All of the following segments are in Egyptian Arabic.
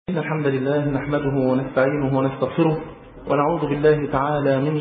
إن الحمد لله نحمده ونستعينه ونستغفره ونعوذ بالله تعالى من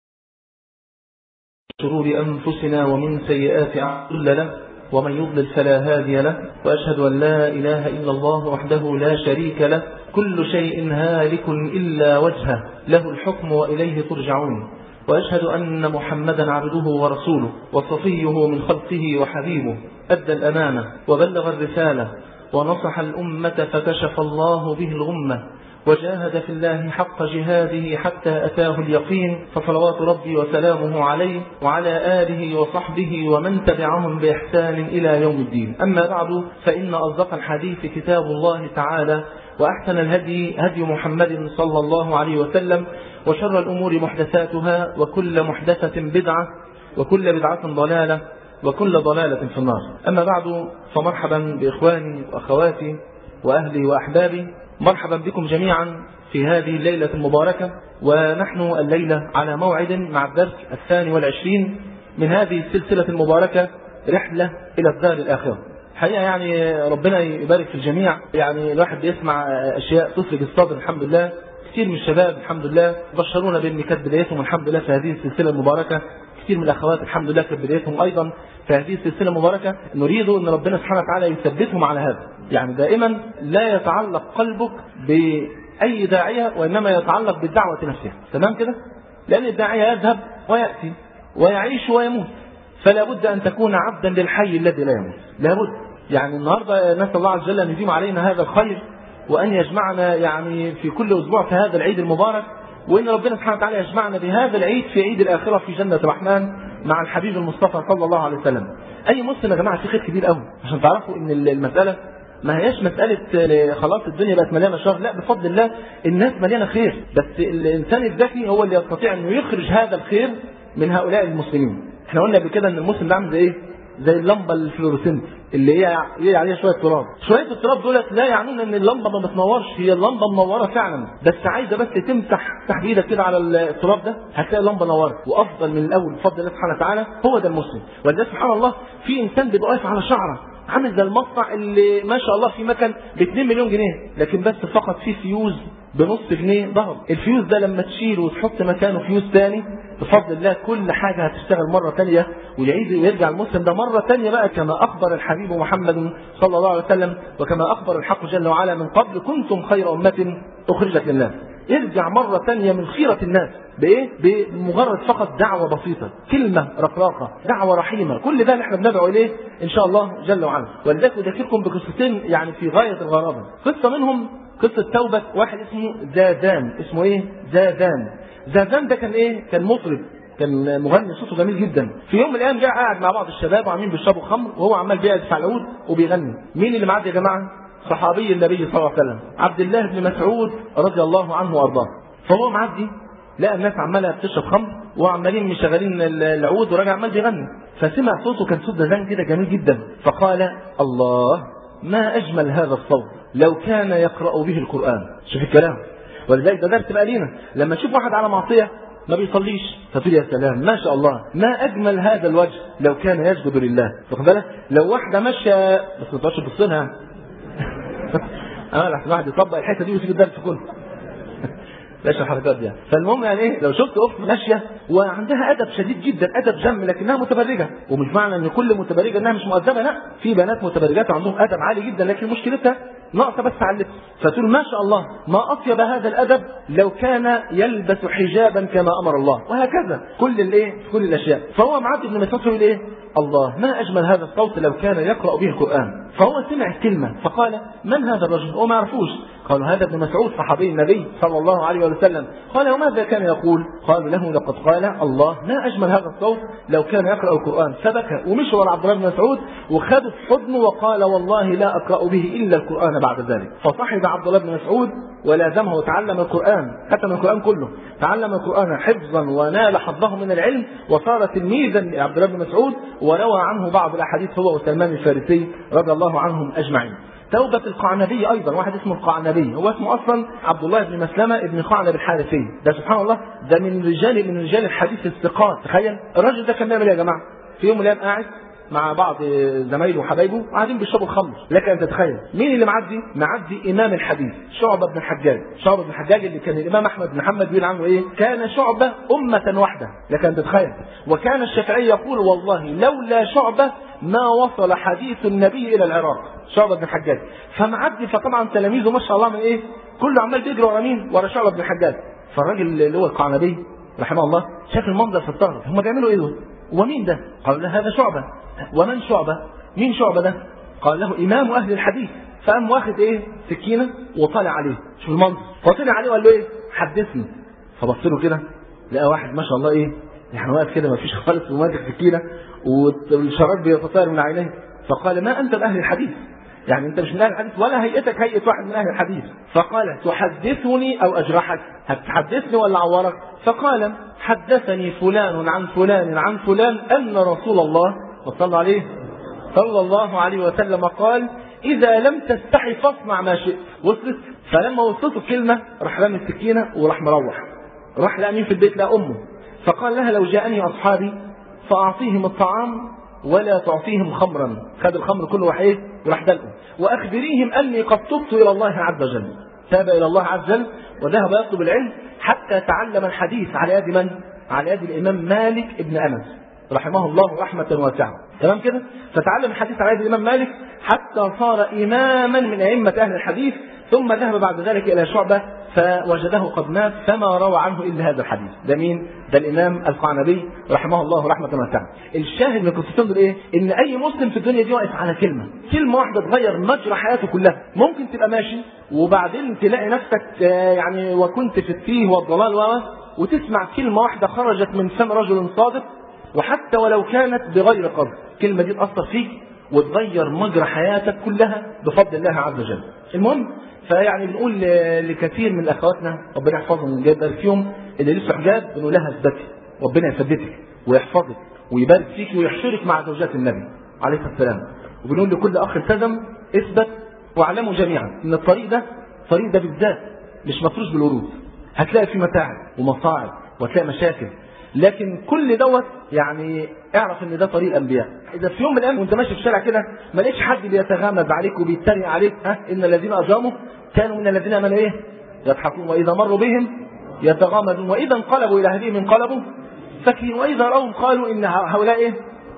شرور أنفسنا ومن سيئات أعمالنا له ومن يضلل فلا هادي له وأشهد أن لا إله إلا الله وحده لا شريك له كل شيء هالك إلا وجهه له الحكم وإليه ترجعون وأشهد أن محمدا عبده ورسوله وصفيه من خلقه وحبيبه أدى الأمانة وبلغ الرسالة ونصح الأمة فكشف الله به الغمة وجاهد في الله حق جهاده حتى أتاه اليقين فصلوات ربي وسلامه عليه وعلى آله وصحبه ومن تبعهم بإحسان إلى يوم الدين أما بعد فإن أصدق الحديث كتاب الله تعالى وأحسن الهدي هدي محمد صلى الله عليه وسلم وشر الأمور محدثاتها وكل محدثة بدعة وكل بدعة ضلالة وكل ضلالة في النار أما بعد فمرحبا بإخواني وأخواتي وأهلي وأحبابي مرحبا بكم جميعا في هذه الليلة المباركة ونحن الليلة على موعد مع الدرس الثاني والعشرين من هذه السلسلة المباركة رحلة إلى الدار الآخرة حقيقة يعني ربنا يبارك في الجميع يعني الواحد بيسمع أشياء تفرج الصدر الحمد لله كثير من الشباب الحمد لله بشرونا بأن كانت بدايتهم الحمد لله في هذه السلسلة المباركة كثير من الأخوات الحمد لله كانت بدايتهم أيضا في هذه السلسلة المباركة نريد أن ربنا سبحانه وتعالى يثبتهم على هذا يعني دائما لا يتعلق قلبك بأي داعية وإنما يتعلق بالدعوة نفسها تمام كده لأن الداعية يذهب ويأتي ويعيش ويموت فلا بد أن تكون عبدا للحي الذي لا يموت لا بد يعني النهاردة نسأل الله عز وجل أن يديم علينا هذا الخير وأن يجمعنا يعني في كل أسبوع في هذا العيد المبارك وإن ربنا سبحانه وتعالى يجمعنا بهذا العيد في عيد الآخرة في جنة الرحمن مع الحبيب المصطفى صلى الله عليه وسلم أي مسلم يا جماعة في خير كبير قوي عشان تعرفوا إن المسألة ما هياش مسألة خلاص الدنيا بقت مليانة شر لا بفضل الله الناس مليانة خير بس الإنسان الذكي هو اللي يستطيع أنه يخرج هذا الخير من هؤلاء المسلمين احنا قلنا قبل كده ان المسلم ده عامل زي ايه زي اللمبه الفلورسنت اللي هي هي عليها شويه تراب شويه التراب دولت لا يعنون ان اللمبه ما بتنورش هي اللمبه منوره فعلا بس عايزه بس تمسح تحت بايدك كده على التراب ده هتلاقي اللمبه نورت وافضل من الاول بفضل الله سبحانه وتعالى هو ده المسلم ولذلك سبحان الله في انسان بيبقى واقف على شعره عامل زي المصنع اللي ما شاء الله في مكن ب 2 مليون جنيه لكن بس فقط فيه فيوز بنص جنيه ضرب الفيوز ده لما تشيله وتحط مكانه فيوز تاني بفضل الله كل حاجة هتشتغل مرة تانية ويعيد ويرجع المسلم ده مرة تانية بقى كما أخبر الحبيب محمد صلى الله عليه وسلم وكما أخبر الحق جل وعلا من قبل كنتم خير أمة أخرجت للناس يرجع مرة تانية من خيرة الناس بإيه؟ بمجرد فقط دعوة بسيطة كلمة رقراقة دعوة رحيمة كل ده اللي احنا بندعو إليه إن شاء الله جل وعلا ولذلك أذكركم بقصتين يعني في غاية الغرابة قصة منهم قصة توبة واحد اسمه زادان اسمه ايه زادان زادان ده كان ايه كان مطرب كان مغني صوته جميل جدا في يوم من الايام جاء قاعد مع بعض الشباب وعاملين بيشربوا خمر وهو عمال بيعزف على العود وبيغني مين اللي معاه يا جماعه صحابي النبي صلى الله عليه وسلم عبد الله بن مسعود رضي الله عنه وارضاه فهو معدي لقى الناس عماله بتشرب خمر وعمالين مشغلين العود وراجع عمال بيغني فسمع صوته كان صوت زادان كده جميل جدا فقال الله ما اجمل هذا الصوت لو كان يقرأ به القرآن شوف الكلام ولذلك ده درس بقى لينا لما تشوف واحد على معصية ما بيصليش فتقول يا سلام ما شاء الله ما أجمل هذا الوجه لو كان يسجد لله واخد بالك لو واحدة ماشية بس ما تقعدش تبص لها أنا لحظة واحد يطبق الحتة دي ويسيب الدرس كله ليش الحركات دي فالمهم يعني ايه لو شفت اخت ماشيه وعندها ادب شديد جدا ادب جم لكنها متبرجه ومش معنى ان كل متبرجه انها مش مؤدبه لا في بنات متبرجات عندهم ادب عالي جدا لكن مشكلتها ناقصه بس على اللبس فتقول ما شاء الله ما اطيب هذا الادب لو كان يلبس حجابا كما امر الله وهكذا كل الايه كل الاشياء فهو معدي ابن مسعود يقول ايه الله ما اجمل هذا الصوت لو كان يقرا به القران فهو سمع الكلمه فقال من هذا الرجل هو ما يعرفوش قالوا هذا ابن مسعود صحابي النبي صلى الله عليه وسلم قال وماذا كان يقول قالوا له لقد قال الله ما أجمل هذا الصوت لو كان يقرأ القرآن فبكى ومشى ورا عبد الله بن مسعود وخده في حضنه وقال والله لا أقرأ به إلا القرآن بعد ذلك فصحب عبد الله بن مسعود ولازمه وتعلم القرآن ختم القرآن كله تعلم القرآن حفظا ونال حظه من العلم وصار تلميذا لعبد الله بن مسعود وروى عنه بعض الأحاديث هو وسلمان الفارسي رضي الله عنهم أجمعين توبة القعنبي أيضا واحد اسمه القعنبي هو اسمه أصلا عبد الله بن مسلمة ابن قعنب الحارثي ده سبحان الله ده من رجال من رجال الحديث الثقات تخيل الراجل ده كان بيعمل ايه يا جماعة في يوم من الأيام قاعد مع بعض زمايله وحبايبه قاعدين بيشربوا الخمر لك ان تتخيل مين اللي معدي معدي امام الحديث شعبه بن الحجاج شعبه بن الحجاج اللي كان الامام احمد بن محمد بيقول عنه ايه كان شعبه امه واحده لك ان تتخيل وكان الشافعي يقول والله لولا شعبه ما وصل حديث النبي الى العراق شعبه بن الحجاج فمعدي فطبعا تلاميذه ما شاء الله من ايه كله عمال بيجري ورا مين ورا شعبه بن الحجاج فالراجل اللي هو القعنبي رحمه الله شاف المنظر فاستغرب هم بيعملوا ايه دول ومين ده قال له هذا شعبه ومن شعبه مين شعبه ده قال له امام اهل الحديث فقام واخد ايه سكينه وطالع عليه شوف المنظر فطلع عليه وقال له ايه حدثني فبص له كده لقى واحد ما شاء الله ايه يعني واقف كده ما فيش خالص وماسك سكينه والشراب بيتطاير من عينيه فقال ما انت باهل الحديث يعني انت مش من اهل الحديث ولا هيئتك هيئه واحد من اهل الحديث فقال تحدثني او اجرحك هتحدثني ولا اعورك فقال حدثني فلان عن فلان عن فلان ان رسول الله وصلى عليه صلى الله عليه وسلم قال اذا لم تستحي فاصنع ما شئت وصلت فلما وصلت الكلمه راح رامي السكينه وراح مروح راح لقى مين في البيت لقى امه فقال لها لو جاءني اصحابي فاعطيهم الطعام ولا تعطيهم خمرا خد الخمر كله راح ايه وراح دلقه واخبريهم اني قد تبت الى الله عز وجل تاب الى الله عز وجل وذهب يطلب العلم حتى تعلم الحديث على يد من على يد الامام مالك ابن انس رحمه الله رحمة واسعة تمام كده فتعلم الحديث على يد الإمام مالك حتى صار إماما من أئمة أهل الحديث ثم ذهب بعد ذلك إلى شعبة فوجده قد مات فما روى عنه إلا هذا الحديث ده مين؟ ده الإمام القعنبي رحمه الله رحمة واسعة الشاهد من القصتين دول إيه؟ إن أي مسلم في الدنيا دي واقف على كلمة كلمة واحدة تغير مجرى حياته كلها ممكن تبقى ماشي وبعدين تلاقي نفسك يعني وكنت في التيه والضلال و وتسمع كلمة واحدة خرجت من فم رجل صادق وحتى ولو كانت بغير قصد الكلمة دي تأثر فيك وتغير مجرى حياتك كلها بفضل الله عز وجل المهم فيعني بنقول لكثير من اخواتنا ربنا يحفظهم من جايب فيهم اللي لسه حجاب بنقول لها اثبتي ربنا يثبتك ويحفظك ويبارك فيك ويحشرك مع زوجات النبي عليه الصلاه والسلام وبنقول لكل اخ التزم اثبت واعلموا جميعا ان الطريق ده الطريق ده بالذات مش مفروش بالورود هتلاقي فيه متاعب ومصاعب وهتلاقي مشاكل لكن كل دوت يعني اعرف ان ده طريق الانبياء اذا في يوم من الايام وانت ماشي في الشارع كده ما لقيتش حد بيتغامز عليك وبيتريق عليك ها ان الذين اجرموا كانوا من الذين امنوا ايه يضحكون واذا مروا بهم يتغامزون واذا انقلبوا الى اهلهم انقلبوا فكين واذا راهم قالوا ان هؤلاء ايه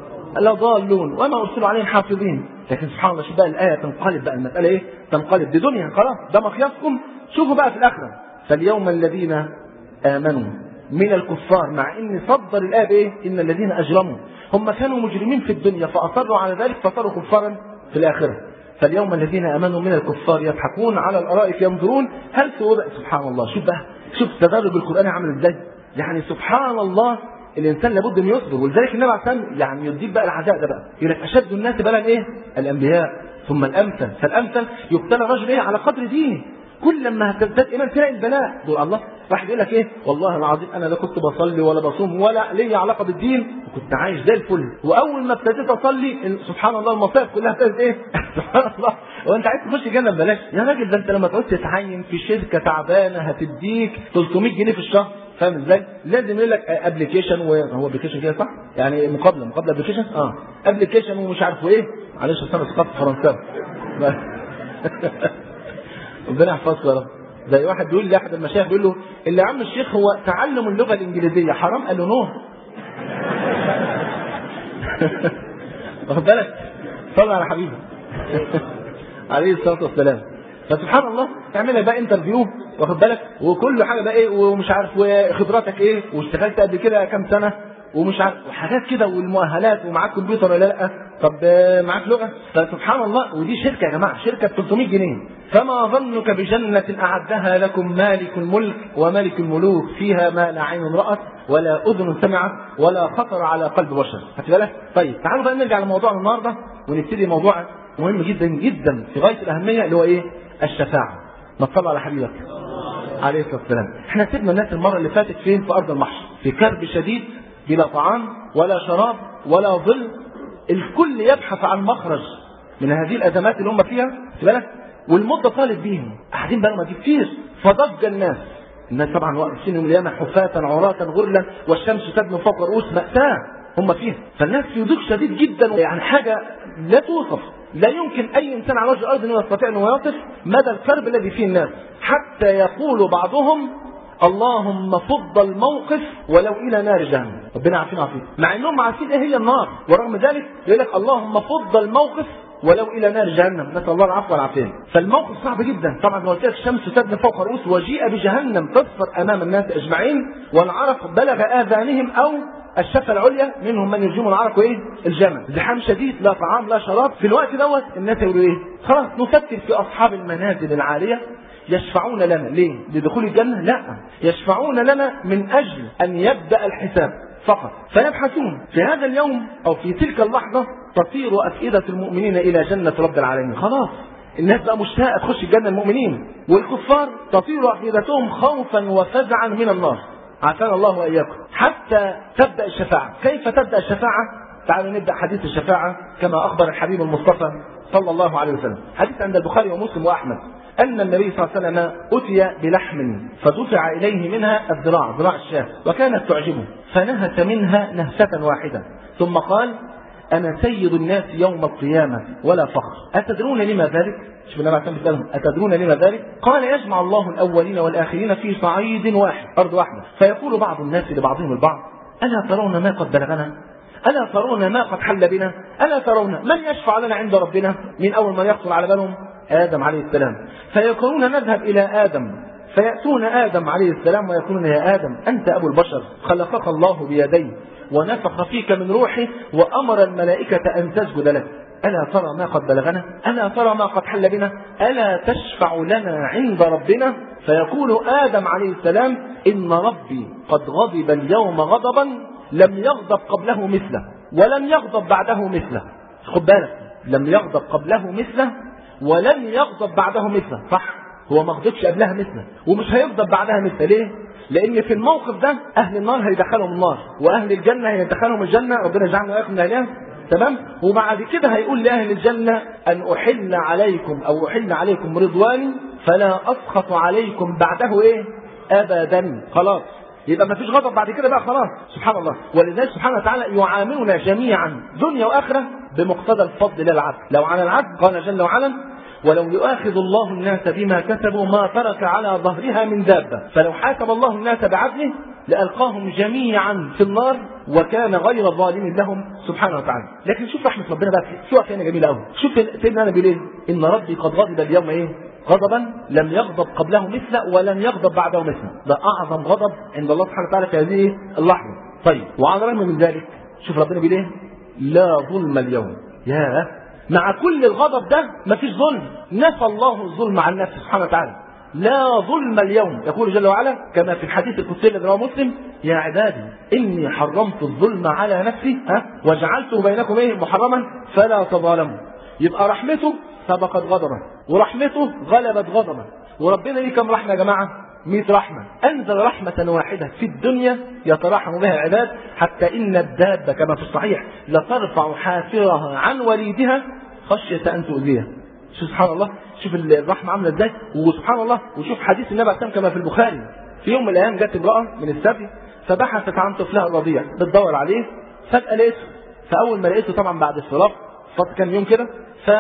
لضالون وما ارسلوا عليهم حافظين لكن سبحان الله شوف بقى الايه تنقلب بقى المساله ايه تنقلب دي دنيا خلاص ده مقياسكم شوفوا بقى في الاخره فاليوم الذين امنوا من الكفار مع ان صدر الايه بايه؟ ان الذين اجرموا هم كانوا مجرمين في الدنيا فاصروا على ذلك فصاروا كفارا في الاخره فاليوم الذين امنوا من الكفار يضحكون على الارائك ينظرون هل ثوب سبحان الله شوف بقى شوف تدرج القران عامل ازاي يعني سبحان الله الانسان لابد ان يصبر ولذلك النبي عليه الصلاه يعني يديك بقى العزاء ده بقى يقول لك اشد الناس بلاء ايه؟ الانبياء ثم الامثل فالامثل يبتلى الرجل ايه على قدر دينه كل لما هتزداد ايمان تلاقي البلاء دول الله واحد يقول لك ايه والله العظيم انا لا كنت بصلي ولا بصوم ولا لي علاقه بالدين وكنت عايش زي الفل واول ما ابتديت اصلي سبحان الله المصائب كلها ابتدت ايه سبحان الله وانت عايز تخش جنه ببلاش يا راجل ده انت لما تعوز تتعين في شركه تعبانه هتديك 300 جنيه في الشهر فاهم ازاي؟ لازم يقول لك ابلكيشن وهو ابلكيشن كده صح؟ يعني مقابله مقابله ابلكيشن اه ابلكيشن ومش عارف ايه معلش انا ثقافه فرنساوي ربنا يحفظك يا رب زي واحد بيقول لاحد المشايخ بيقول له اللي عم الشيخ هو تعلم اللغه الانجليزيه حرام قال له نو واخد بالك صلى على حبيبي عليه الصلاه والسلام فسبحان الله تعملها بقى انترفيو واخد بالك وكل حاجه بقى ايه ومش عارف وخبراتك ايه واشتغلت قبل كده كام سنه ومش عارف وحاجات كده والمؤهلات ومعاك كمبيوتر ولا لا طب معاك لغه فسبحان الله ودي شركه يا جماعه شركه ب 300 جنيه فما ظنك بجنة أعدها لكم مالك الملك وملك الملوك فيها ما لا عين رأت ولا أذن سمعت ولا خطر على قلب بشر خدت بالك؟ طيب تعالوا بقى نرجع لموضوعنا النهارده ونبتدي موضوع مهم جدا جدا في غاية الأهمية اللي هو إيه؟ الشفاعة ما تصلى على حبيبك عليه الصلاة والسلام احنا سيبنا الناس المرة اللي فاتت فين في أرض المحشر في كرب شديد بلا طعام ولا شراب ولا ظل الكل يبحث عن مخرج من هذه الازمات اللي هم فيها بالك والمده طالب بيهم قاعدين بقى ما كتير فضج الناس الناس طبعا واقفين يوم القيامه حفاة عراة غرلا والشمس تدنو فوق رؤوس مأساة هم فيها فالناس في ضيق شديد جدا يعني حاجه لا توصف لا يمكن اي انسان على وجه الارض انه يستطيع انه يصف مدى الكرب الذي فيه الناس حتى يقول بعضهم اللهم فض الموقف ولو الى نار جهنم ربنا عارفين عارفين مع انهم عارفين ايه هي النار ورغم ذلك يقول لك اللهم فض الموقف ولو الى نار جهنم نسال الله العفو والعافيه فالموقف صعب جدا طبعا زي ما قلت لك الشمس تدني فوق رؤوس وجيء بجهنم تصفر امام الناس اجمعين والعرق بلغ اذانهم او الشفه العليا منهم من يرجم العرق وايه؟ الجمل، زحام شديد لا طعام لا شراب، في الوقت دوت الناس يقولوا ايه؟ خلاص نفكر في اصحاب المنازل العاليه يشفعون لنا، ليه؟ لدخول الجنه؟ لا، يشفعون لنا من اجل ان يبدا الحساب فقط، فيبحثون في هذا اليوم او في تلك اللحظه تطير افئده المؤمنين الى جنه رب العالمين، خلاص الناس بقى مشتاقه تخش الجنه المؤمنين، والكفار تطير افئدتهم خوفا وفزعا من النار. عافانا الله واياكم حتى تبدا الشفاعه كيف تبدا الشفاعه تعالوا نبدا حديث الشفاعه كما اخبر الحبيب المصطفى صلى الله عليه وسلم حديث عند البخاري ومسلم واحمد ان النبي صلى الله عليه وسلم اتي بلحم فدفع اليه منها الذراع ذراع الشاة وكانت تعجبه فنهت منها نهسه واحده ثم قال انا سيد الناس يوم القيامه ولا فخر اتدرون لما ذلك شوف النبي عليه بيسالهم اتدرون لما ذلك؟ قال يجمع الله الاولين والاخرين في صعيد واحد، ارض واحده، فيقول بعض الناس لبعضهم البعض: الا ترون ما قد بلغنا؟ الا ترون ما قد حل بنا؟ الا ترون من يشفع لنا عند ربنا؟ من اول ما يخطر على بالهم ادم عليه السلام، فيقولون نذهب الى ادم فياتون ادم عليه السلام ويقولون يا ادم انت ابو البشر خلقك الله بيديه ونفخ فيك من روحه وامر الملائكه ان تسجد لك ألا ترى ما قد بلغنا ألا ترى ما قد حل بنا ألا تشفع لنا عند ربنا فيقول آدم عليه السلام إن ربي قد غضب اليوم غضبا لم يغضب قبله مثله ولم يغضب بعده مثله خد بالك لم يغضب قبله مثله ولم يغضب بعده مثله صح هو ما غضبش قبلها مثله ومش هيغضب بعدها مثله ليه لان في الموقف ده اهل النار هيدخلهم النار واهل الجنه هيدخلهم الجنه ربنا يجعلنا واياكم من اهلها تمام وبعد كده هيقول لاهل الجنه ان احل عليكم او احل عليكم رضواني فلا اسخط عليكم بعده ايه ابدا خلاص يبقى ما فيش غضب بعد كده بقى خلاص سبحان الله ولذلك سبحانه وتعالى يعاملنا جميعا دنيا واخره بمقتضى الفضل للعبد لو على العبد قال جل وعلا ولو يؤاخذ الله الناس بما كسبوا ما ترك على ظهرها من دابه فلو حاسب الله الناس بعدله لألقاهم جميعا في النار وكان غير ظالم لهم سبحانه وتعالى لكن شوف رحمة ربنا بقى شوف هنا جميلة قوي شوف سيدنا النبي ليه إن ربي قد غضب اليوم إيه غضبا لم يغضب قبله مثله ولن يغضب بعده مثله ده أعظم غضب عند الله سبحانه وتعالى في هذه اللحظة طيب وعلى الرغم من ذلك شوف ربنا بيقول ايه لا ظلم اليوم يا مع كل الغضب ده مفيش ظلم نفى الله الظلم عن نفسه سبحانه وتعالى لا ظلم اليوم يقول جل وعلا كما في الحديث القدسي الذي رواه مسلم يا عبادي اني حرمت الظلم على نفسي ها وجعلته بينكم ايه محرما فلا تظالموا يبقى رحمته سبقت غضبه ورحمته غلبت غضبه وربنا ليه كم رحمه يا جماعه 100 رحمة أنزل رحمة واحدة في الدنيا يترحم بها العباد حتى إن الدابة كما في الصحيح لترفع حافرها عن وليدها خشية أن تؤذيها شوف سبحان الله شوف الرحمة عاملة ازاي وسبحان الله وشوف حديث النبي عليه كما في البخاري في يوم من الأيام جت امرأة من السبي فبحثت عن طفلها الرضيع بتدور عليه فجأة لقيته فأول ما لقيته طبعا بعد الفراق فات كام يوم كده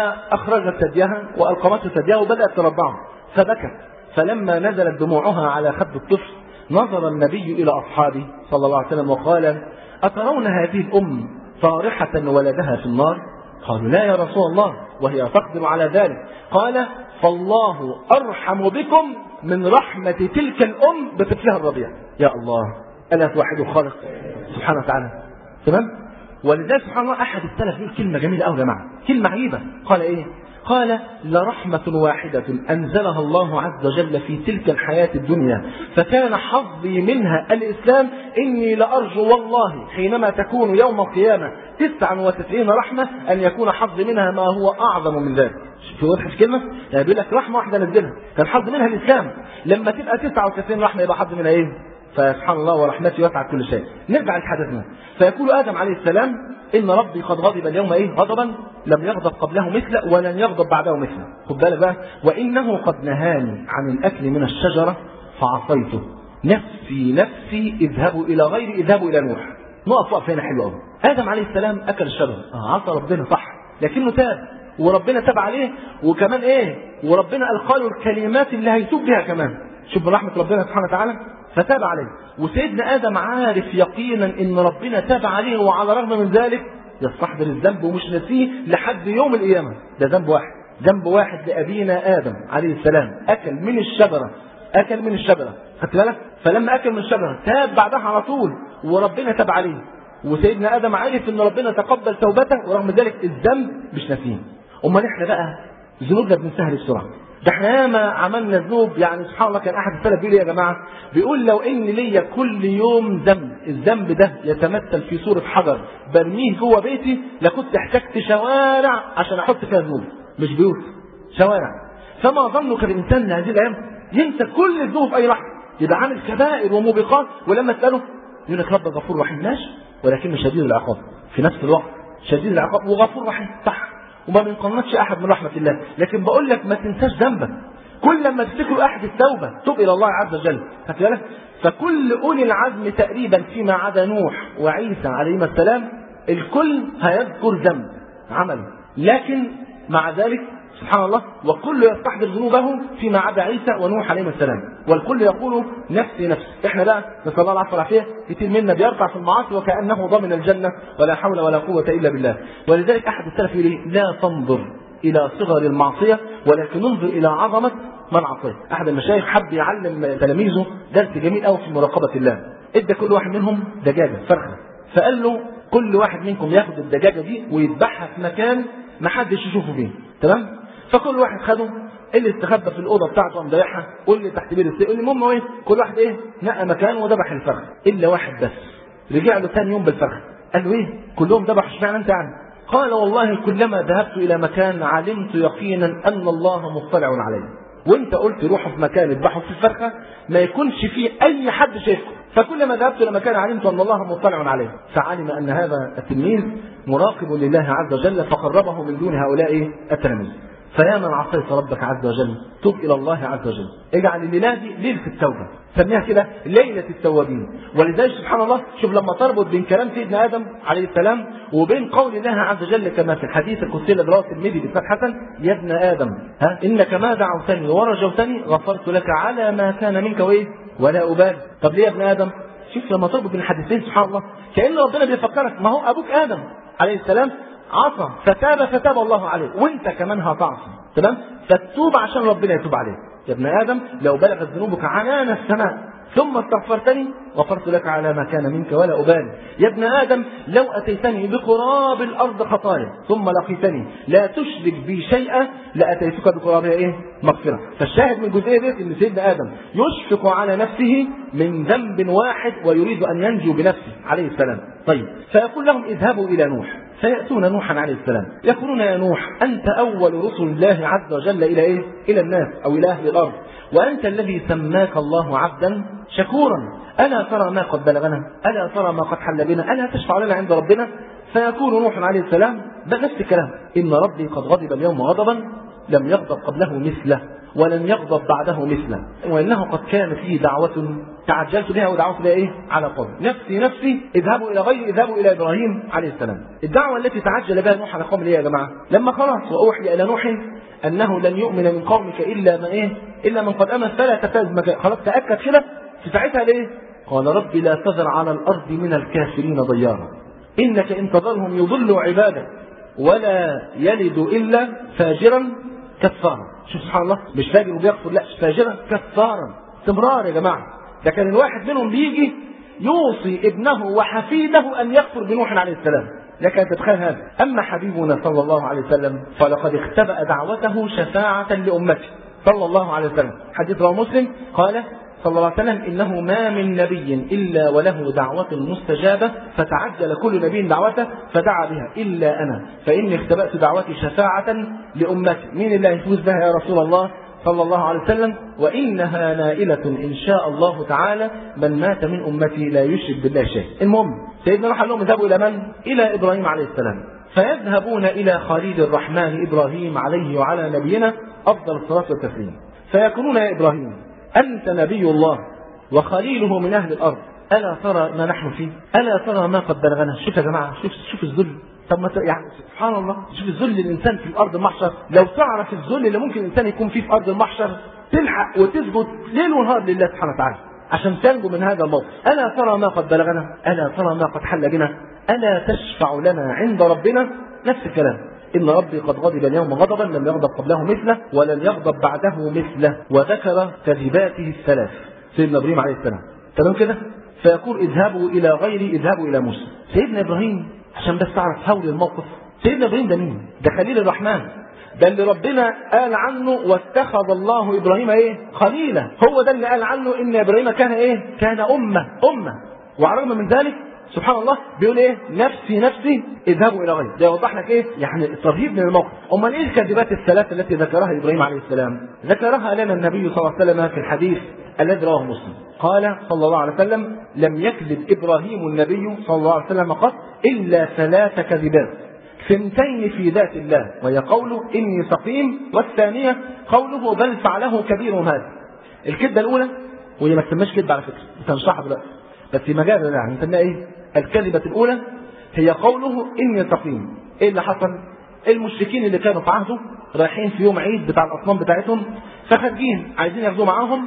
فأخرجت ثديها وألقمته ثديها وبدأت ترضعه فبكت فلما نزلت دموعها على خد الطفل نظر النبي إلى أصحابه صلى الله عليه وسلم وقال أترون هذه الأم طارحة ولدها في النار قالوا لا يا رسول الله وهي تقدر على ذلك قال فالله أرحم بكم من رحمة تلك الأم بطفلها الرضيع يا الله ألا توحد الخالق سبحانه وتعالى تمام ولذلك سبحان الله أحد السلف يقول كلمة جميلة أوي يا جماعة كلمة عجيبة قال إيه قال لرحمة واحدة أنزلها الله عز وجل في تلك الحياة الدنيا فكان حظي منها الإسلام إني لأرجو والله حينما تكون يوم القيامة تسعا وتسعين رحمة أن يكون حظي منها ما هو أعظم من ذلك في واضح الكلمة؟ يعني بيقول لك رحمة واحدة نزلها كان حظ منها الإسلام لما تبقى 99 رحمة يبقى حظ منها إيه؟ فسبحان الله ورحمته وسعت كل شيء نرجع لحدثنا فيقول آدم عليه السلام إن ربي قد غضب اليوم إيه غضبا لم يغضب قبله مثله ولن يغضب بعده مثله خد بالك بقى وإنه قد نهاني عن الأكل من الشجرة فعصيته نفسي نفسي اذهبوا إلى غيري اذهبوا إلى نوح نقف وقفه هنا حلوه قوي ادم عليه السلام اكل الشجره اه عصى ربنا صح لكنه تاب وربنا تاب عليه وكمان ايه وربنا القى له الكلمات اللي هيتوب بها كمان شوف من رحمه ربنا سبحانه وتعالى فتاب عليه وسيدنا ادم عارف يقينا ان ربنا تاب عليه وعلى الرغم من ذلك يستحضر الذنب ومش ناسيه لحد يوم القيامه ده ذنب واحد ذنب واحد لابينا ادم عليه السلام اكل من الشجره اكل من الشجره خدت بالك فلما اكل من الشجره تاب بعدها على طول وربنا تاب عليه وسيدنا ادم عارف ان ربنا تقبل توبته ورغم ذلك الذنب مش ناسيه امال احنا بقى ذنوبنا بنسهل بسرعه ده احنا ياما عملنا ذنوب يعني سبحان الله كان احد السلف بيقول يا جماعه بيقول لو ان ليا كل يوم ذنب الذنب ده يتمثل في صوره حجر برميه جوه بيتي لكنت احتجت شوارع عشان احط فيها ذنوب مش بيوت شوارع فما ظنك الانسان هذه الايام ينسى كل الذنوب في اي لحظه يبقى عامل كبائر وموبقات ولما تساله يقول لك رب غفور رحيم ماشي ولكنه شديد العقاب في نفس الوقت شديد العقاب وغفور رحيم صح وما بنقنطش احد من رحمه الله لكن بقول لك ما تنساش ذنبك كل لما تفتكر احد التوبه تب الى الله عز وجل خدت بالك فكل اولي العزم تقريبا فيما عدا نوح وعيسى عليهما السلام الكل هيذكر ذنب عمله لكن مع ذلك سبحان الله والكل يستحضر ذنوبه فيما عدا عيسى ونوح عليهما السلام والكل يقول نفسي نفسي احنا بقى نسال الله العفو والعافيه كتير منا بيرفع في المعاصي وكانه ضامن الجنه ولا حول ولا قوه الا بالله ولذلك احد السلف يقول لا تنظر الى صغر المعصيه ولكن انظر الى عظمه من عصيت احد المشايخ حب يعلم تلاميذه درس جميل قوي في مراقبه الله ادى كل واحد منهم دجاجه فرخه فقال له كل واحد منكم ياخد الدجاجه دي ويذبحها في مكان ما حدش يشوفه فيه تمام فكل واحد خده اللي استخبى في الاوضه بتاعته قام ضايعها واللي تحت بير السقف المهم ايه كل واحد ايه نقى مكان وذبح الفرخ الا واحد بس رجع له ثاني يوم بالفرخ قال له ايه كلهم ذبحوا اشمعنى انت يعني قال والله كلما ذهبت الى مكان علمت يقينا ان الله مطلع علي وانت قلت روحوا في مكان اذبحوا في الفرخه ما يكونش فيه اي حد شايفكم فكلما ذهبت الى مكان علمت ان الله مطلع عليه فعلم ان هذا التلميذ مراقب لله عز وجل فقربه من دون هؤلاء التلاميذ فيا من عصيت ربك عز وجل تب الى الله عز وجل اجعل الليله دي ليله التوبه سميها كده ليله التوابين ولذلك سبحان الله شوف لما تربط بين كلام سيدنا ادم عليه السلام وبين قول الله عز وجل كما في الحديث القدسي الذي رواه الترمذي باسناد حسن يا ابن ادم ها انك ما دعوتني ورجوتني غفرت لك على ما كان منك وايه ولا ابالي طب ليه يا ابن ادم شوف لما تربط بين الحديثين سبحان الله كان ربنا بيفكرك ما هو ابوك ادم عليه السلام عصى فتاب فتاب الله عليه وانت كمان هتعصي تمام فتوب عشان ربنا يتوب عليك يا ابن ادم لو بلغت ذنوبك عنان السماء ثم استغفرتني غفرت لك على ما كان منك ولا أبالي يا ابن آدم لو أتيتني بقراب الأرض خطايا ثم لقيتني لا تشرك بي شيئا لأتيتك بقرابها إيه مغفرة فالشاهد من الجزئية ديت إن سيدنا آدم يشفق على نفسه من ذنب واحد ويريد أن ينجو بنفسه عليه السلام طيب فيقول لهم اذهبوا إلى نوح فيأتون نوحا عليه السلام يقولون يا نوح أنت أول رسل الله عز وجل إلى إيه؟ إلى الناس أو إلى أهل الأرض وأنت الذي سماك الله عبدا شكورا ألا ترى ما قد بلغنا ألا ترى ما قد حل بنا ألا تشفع لنا عند ربنا فيقول نوح عليه السلام بل نفس الكلام إن ربي قد غضب اليوم غضبا لم يغضب قبله مثله ولن يغضب بعده مثله وانه قد كان فيه دعوة تعجلت بها ودعوت بها ايه؟ على قوم نفسي نفسي اذهبوا الى غيري اذهبوا الى ابراهيم عليه السلام الدعوة التي تعجل بها نوح على قوم ليه يا جماعة؟ لما خلاص واوحي الى نوح انه لن يؤمن من قومك الا من ايه؟ الا من قد امن فلا تفاز مكان خلاص تاكد كده في ساعتها ليه؟ قال ربي لا تذر على الارض من الكافرين ضيارا انك ان تذرهم يضلوا عبادك ولا يلد الا فاجرا كفارا شوف سبحان الله مش فاجر وبيغفر لا فاجرا كفارا استمرار يا جماعه ده كان الواحد منهم بيجي يوصي ابنه وحفيده ان يكفر بنوح عليه السلام لك ان تتخيل هذا اما حبيبنا صلى الله عليه وسلم فلقد اختبأ دعوته شفاعة لامته صلى الله عليه وسلم حديث رواه مسلم قال صلى الله عليه وسلم انه ما من نبي الا وله دعوة مستجابة فتعجل كل نبي دعوته فدعا بها الا انا فاني اختبأت دعوتي شفاعة لامتي مين اللي هيفوز بها يا رسول الله صلى الله عليه وسلم وانها نائلة ان شاء الله تعالى من مات من امتي لا يشرك بالله شيء المهم سيدنا نوح قال لهم اذهبوا الى من؟ الى ابراهيم عليه السلام فيذهبون الى خليل الرحمن ابراهيم عليه وعلى نبينا افضل الصلاه والتسليم فيقولون يا ابراهيم أنت نبي الله وخليله من أهل الأرض الا ترى ما نحن فيه الا ترى ما قد بلغنا شوف يا جماعه شوف شوف الذل طب ما ت- يعني سبحان الله شوف الذل الانسان في الارض المحشر لو تعرف الذل اللي ممكن الانسان يكون فيه في ارض المحشر تلحق وتسجد ليل ونهار لله سبحانه وتعالى عشان تنجو من هذا الموقف الا ترى ما قد بلغنا الا ترى ما قد حل بنا الا تشفع لنا عند ربنا نفس الكلام إن ربي قد غضب اليوم غضبا لم يغضب قبله مثله ولن يغضب بعده مثله وذكر كذباته الثلاث سيدنا إبراهيم عليه السلام تمام كده فيقول اذهبوا إلى غيري اذهبوا إلى موسى سيدنا إبراهيم عشان بس تعرف حول الموقف سيدنا إبراهيم ده مين ده خليل الرحمن ده اللي ربنا قال عنه واتخذ الله ابراهيم ايه خليلا هو ده اللي قال عنه ان ابراهيم كان ايه كان امه امه وعلى الرغم من ذلك سبحان الله بيقول ايه نفسي نفسي اذهبوا الى غيري ده يوضح لك ايه يعني الترهيب من الموقف امال ايه الكذبات الثلاث التي ذكرها ابراهيم عليه السلام ذكرها لنا النبي صلى الله عليه وسلم في الحديث الذي رواه مسلم قال صلى الله عليه وسلم لم يكذب ابراهيم النبي صلى الله عليه وسلم قط الا ثلاث كذبات ثنتين في ذات الله وهي قوله اني سقيم والثانيه قوله بل فعله كبيرهم هذا الكذبه الاولى وهي ما تسماش كذبه على فكره انت هنشرحها دلوقتي بس في مجال يعني نسميها ايه الكذبه الاولى هي قوله اني سقيم ايه اللي حصل المشركين اللي كانوا في عهده رايحين في يوم عيد بتاع الاصنام بتاعتهم فخارجين عايزين ياخدوه معاهم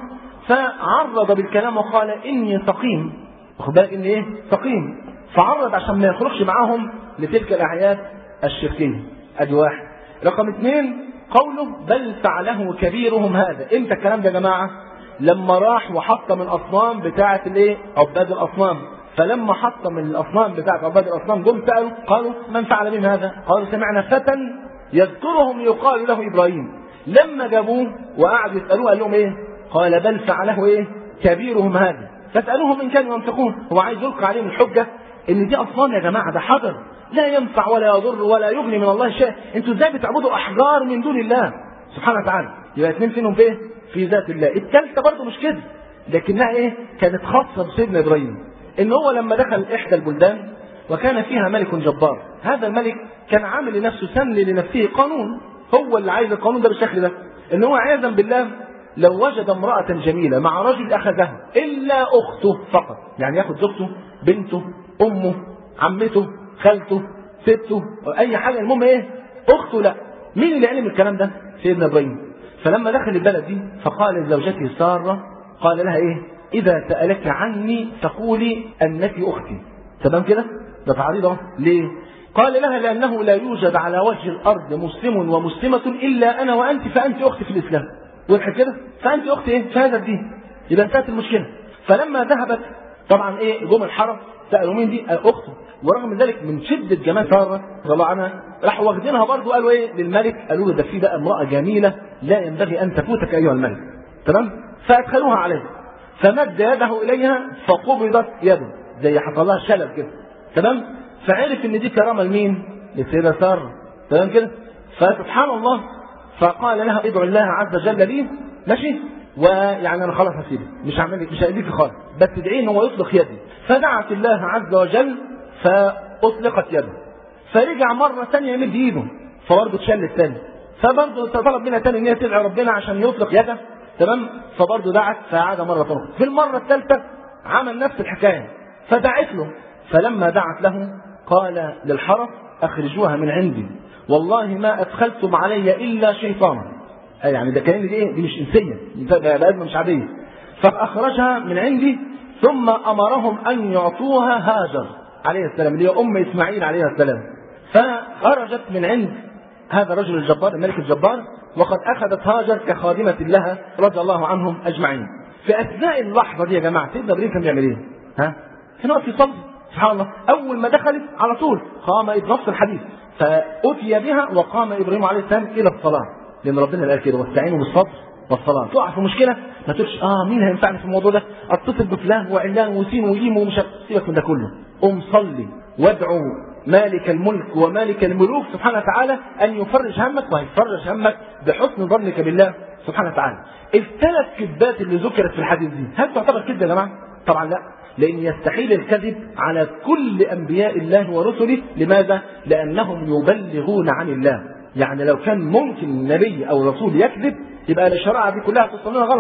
فعرض بالكلام وقال اني سقيم واخد بالك ان ايه سقيم فعرض عشان ما يخرجش معاهم لتلك الاعياد الشركيه ادي واحد رقم اثنين قوله بل فعله كبيرهم هذا امتى الكلام ده يا جماعه لما راح وحطم الاصنام بتاعه الايه عباد الاصنام فلما حطم الاصنام بتاعه عباد الاصنام جم سالوا قالوا من فعل بهم هذا قالوا سمعنا فتى يذكرهم يقال له ابراهيم لما جابوه وقعدوا يسالوه قال لهم ايه قال بل فعله ايه كبيرهم هذا فاسالوهم ان كانوا ينطقون هو عايز يلقي عليهم الحجه ان دي اصنام يا جماعه ده حجر لا ينفع ولا يضر ولا يغني من الله شيء انتوا ازاي بتعبدوا احجار من دون الله سبحانه وتعالى يبقى اثنين فيهم في ايه في ذات الله الثالثه برضه مش كده لكنها ايه كانت خاصه بسيدنا ابراهيم ان هو لما دخل احدى البلدان وكان فيها ملك جبار هذا الملك كان عامل لنفسه سن لنفسه قانون هو اللي عايز القانون ده بالشكل ده ان هو عياذا بالله لو وجد امرأة جميلة مع رجل أخذها إلا أخته فقط يعني ياخد زوجته بنته أمه عمته خالته سته أي حاجة المهم إيه أخته لا مين اللي علم الكلام ده سيدنا إبراهيم فلما دخل البلد دي فقال لزوجته سارة قال لها إيه إذا سألك عني فقولي أنك أختي تمام كده ده تعريض اهو ليه قال لها لأنه لا يوجد على وجه الأرض مسلم ومسلمة إلا أنا وأنت فأنت أختي في الإسلام واضح كده فأنت أختي إيه في هذا الدين يبقى انتهت المشكلة فلما ذهبت طبعا إيه جم الحرم سألوا مين دي قال أخته ورغم من ذلك من شدة جمال سارة رضي الله عنها راحوا واخدينها برضه قالوا إيه للملك قالوا له ده في بقى امرأة جميلة لا ينبغي أن تفوتك أيها الملك تمام فأدخلوها عليه فمد يده إليها فقبضت يده زي حصل لها شلل كده تمام فعرف ان دي كرامه لمين؟ للسيده ساره تمام كده؟ فسبحان الله فقال لها ادعو الله عز وجل لي ماشي ويعني انا خلاص هسيبك مش هعمل لك مش هأذيك خالص بس ادعي ان هو يطلق يدي فدعت الله عز وجل فاطلقت يده فرجع مره ثانيه يمد ايده فبرضه اتشل الثاني فبرضه طلب منها ثاني ان هي تدعي ربنا عشان يطلق يده تمام فبرضه دعت فعاد مره اخرى في المره الثالثه عمل نفس الحكايه فدعت له فلما دعت له قال للحرس اخرجوها من عندي والله ما ادخلتم علي الا شيطانا أي يعني ده كان دي ايه دي مش انسيه دي بني ادم مش عاديه فاخرجها من عندي ثم امرهم ان يعطوها هاجر عليه السلام اللي هي ام اسماعيل عليه السلام فخرجت من عند هذا الرجل الجبار الملك الجبار وقد اخذت هاجر كخادمه لها رضي الله عنهم اجمعين في اثناء اللحظه دي يا جماعه سيدنا ابراهيم كان بيعمل ايه؟ ها؟ كان واقف يصلي سبحان الله اول ما دخلت على طول قام نفس الحديث فاتي بها وقام ابراهيم عليه السلام الى الصلاه لان ربنا قال كده واستعينوا بالصبر والصلاه تقع في مشكله ما تقولش اه مين هينفعني في الموضوع ده اتصل بفلان وعلان وسين وجيم ومش سيبك من ده كله قم صلي وادعو مالك الملك ومالك الملوك سبحانه وتعالى ان يفرج همك وهيفرج همك بحسن ظنك بالله سبحانه وتعالى الثلاث كذبات اللي ذكرت في الحديث دي هل تعتبر كذب يا جماعه طبعا لا لأن يستحيل الكذب على كل أنبياء الله ورسله لماذا؟ لأنهم يبلغون عن الله يعني لو كان ممكن نبي أو رسول يكذب يبقى الشرائع دي كلها تصل لنا غلط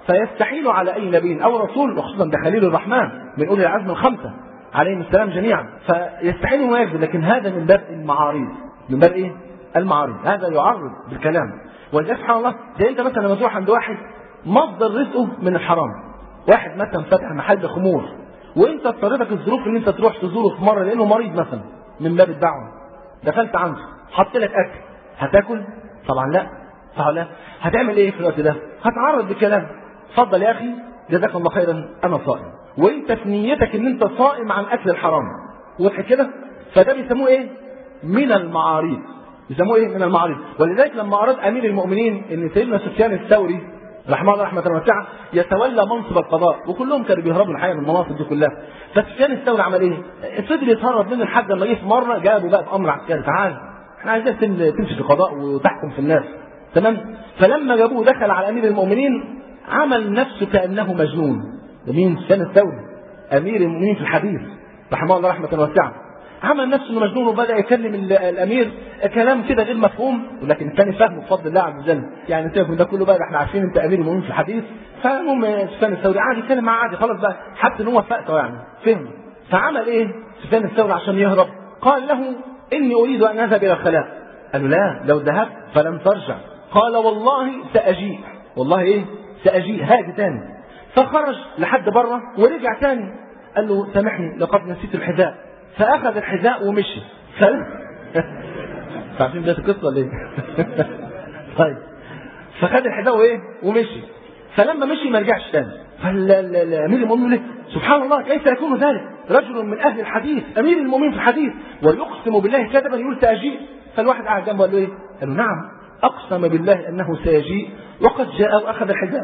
فيستحيل على اي نبي او رسول وخصوصا ده خليل الرحمن من اولي العزم الخمسه عليهم السلام جميعا فيستحيل انه يكذب لكن هذا من باب المعارض من باب ايه؟ المعارض هذا يعرض بالكلام ولذلك سبحان الله زي انت مثلا لما تروح عند واحد مصدر رزقه من الحرام واحد مثلا فتح محل خمور وانت اضطرتك الظروف ان انت تروح تزوره في مره لانه مريض مثلا من باب الدعوه دخلت عنده حط لك اكل هتاكل طبعا لا طبعا لا هتعمل ايه في الوقت ده هتعرض بكلام اتفضل يا اخي جزاك الله خيرا انا صائم وانت في نيتك ان انت صائم عن اكل الحرام واضح كده فده بيسموه ايه من المعاريض بيسموه ايه من المعاريض ولذلك لما اراد امير المؤمنين ان سيدنا سفيان الثوري رحمه الله رحمه واسعه يتولى منصب القضاء وكلهم كانوا بيهربوا الحقيقه من المناصب دي كلها فسفيان الثوري عمل ايه؟ فضل يتهرب منه لحد لما جه في مره جابوا بقى بامر عسكري تعال احنا عايزينك تمشي في القضاء وتحكم في الناس تمام فلما جابوه دخل على امير المؤمنين عمل نفسه كانه مجنون ده مين سفيان الثوري امير المؤمنين في الحديث رحمه الله رحمه واسعه عمل نفسه انه مجنون وبدا يكلم الامير كلام كده غير مفهوم ولكن الثاني فاهمه بفضل الله عز وجل يعني سيبك من ده كله بقى احنا عارفين انت امير المؤمنين في الحديث فالمهم سفيان الثوري قعد يتكلم معاه عادي خلاص بقى حتى ان هو فاقته يعني فهم فعمل ايه سفيان الثوري عشان يهرب قال له اني اريد ان اذهب الى الخلاء قال له لا لو ذهبت فلن ترجع قال والله ساجيء والله ايه ساجيء هاجي تاني فخرج لحد بره ورجع تاني قال له سامحني لقد نسيت الحذاء فاخذ الحذاء ومشي ف... عارفين بدايه القصه ولا ايه؟ طيب فخد الحذاء وايه؟ ومشي فلما مشي ما رجعش تاني فالامير المؤمنين ليه؟ سبحان الله كيف يكون ذلك؟ رجل من اهل الحديث امير المؤمنين في الحديث ويقسم بالله كذبا يقول ساجيء فالواحد قاعد جنبه قال له ايه؟ قال له نعم اقسم بالله انه سيجيء وقد جاء واخذ الحذاء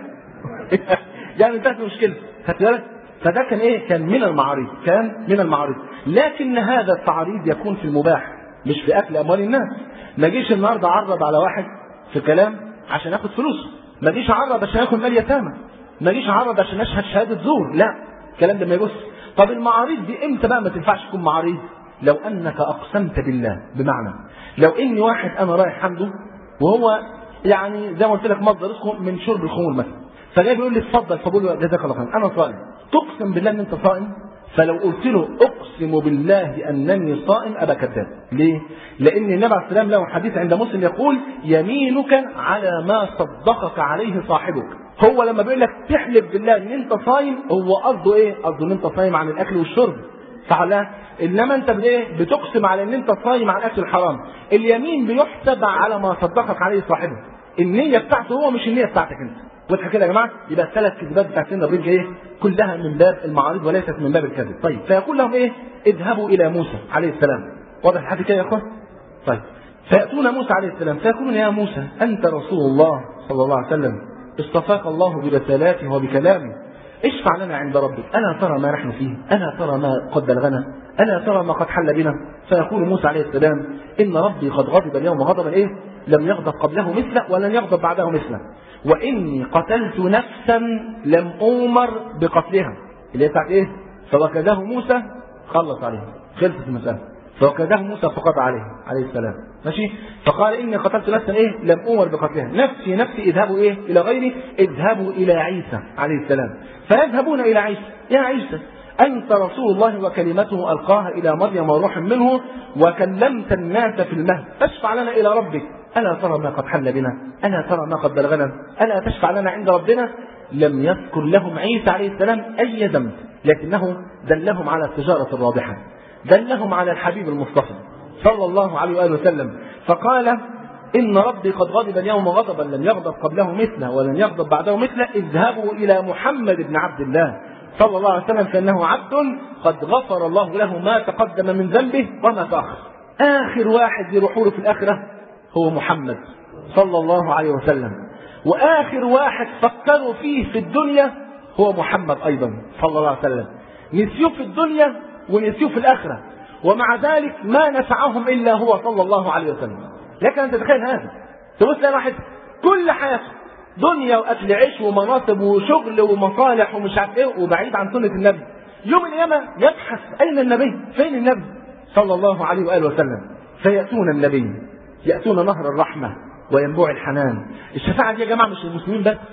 يعني انتهت المشكله خدت بالك؟ فده كان ايه؟ كان من المعارض، كان من المعارض، لكن هذا التعريض يكون في المباح مش في اكل اموال الناس. ما جيش النهارده اعرض على واحد في كلام عشان ياخد فلوسه، ما جيش اعرض عشان ياخد مال يتامى، ما جيش اعرض عشان اشهد شهاده زور، لا الكلام ده ما يجوز. طب المعارض دي امتى بقى ما تنفعش تكون معارض؟ لو انك اقسمت بالله بمعنى لو اني واحد انا رايح عنده وهو يعني زي ما قلت لك مصدر رزقه من شرب الخمور مثلا فجاي بيقول لي اتفضل فبقول له جزاك الله خير انا صائم تقسم بالله ان انت صائم فلو قلت له اقسم بالله انني صائم ابا كذاب ليه لان النبي عليه السلام له حديث عند مسلم يقول يمينك على ما صدقك عليه صاحبك هو لما بيقول لك تحلف بالله ان انت صايم هو قصده ايه قصده ان انت صايم عن الاكل والشرب صح لا انما انت بايه بتقسم على ان انت صايم عن اكل الحرام اليمين بيحسب على ما صدقك عليه صاحبه النيه بتاعته هو مش النيه بتاعتك انت واضح كده يا جماعه يبقى الثلاث كذبات بتاعت سيدنا ابراهيم ايه كلها من باب المعارض وليست من باب الكذب طيب فيقول لهم ايه اذهبوا الى موسى عليه السلام واضح لحد كده يا اخوان طيب فياتون موسى عليه السلام فيقولون يا موسى انت رسول الله صلى الله عليه وسلم اصطفاك الله برسالاته وبكلامه اشفع لنا عند ربك الا ترى ما نحن فيه الا ترى ما قد بلغنا الا ترى ما قد حل بنا فيقول موسى عليه السلام ان ربي قد غضب اليوم غضبا ايه لم يغضب قبله مثله ولن يغضب بعده مثله واني قتلت نفسا لم اومر بقتلها اللي هي بتاعت ايه فوكده موسى خلص عليه خلصت المساله فوكده موسى فقضى عليه عليه السلام ماشي فقال اني قتلت نفسا ايه لم اومر بقتلها نفسي نفسي اذهبوا ايه الى غيري اذهبوا الى عيسى عليه السلام فيذهبون الى عيسى يا عيسى أنت رسول الله وكلمته ألقاها إلى مريم وروح منه وكلمت الناس في المهد فاشفع لنا إلى ربك ألا ترى ما قد حل بنا ألا ترى ما قد بلغنا ألا تشفع لنا عند ربنا لم يذكر لهم عيسى عليه السلام أي ذنب لكنه دلهم على التجارة الرابحة دلهم على الحبيب المصطفى صلى الله عليه وآله وسلم فقال إن ربي قد غضب اليوم غضبا لم يغضب قبله مثله ولن يغضب بعده مثله اذهبوا إلى محمد بن عبد الله صلى الله عليه وسلم فإنه عبد قد غفر الله له ما تقدم من ذنبه وما تأخر آخر واحد يروحوا له في الآخرة هو محمد صلى الله عليه وسلم وآخر واحد فكروا فيه في الدنيا هو محمد أيضا صلى الله عليه وسلم نسيوه في الدنيا ونسيوه في الآخرة ومع ذلك ما نفعهم إلا هو صلى الله عليه وسلم لكن أنت تتخيل هذا تبص تلاقي واحد كل حياته دنيا واكل عيش ومناصب وشغل ومصالح ومش عارف ايه وبعيد عن سنه النبي يوم القيامه يبحث اين النبي فين النبي صلى الله عليه واله وسلم فياتون النبي ياتون نهر الرحمه وينبوع الحنان الشفاعه دي يا جماعه مش للمسلمين بس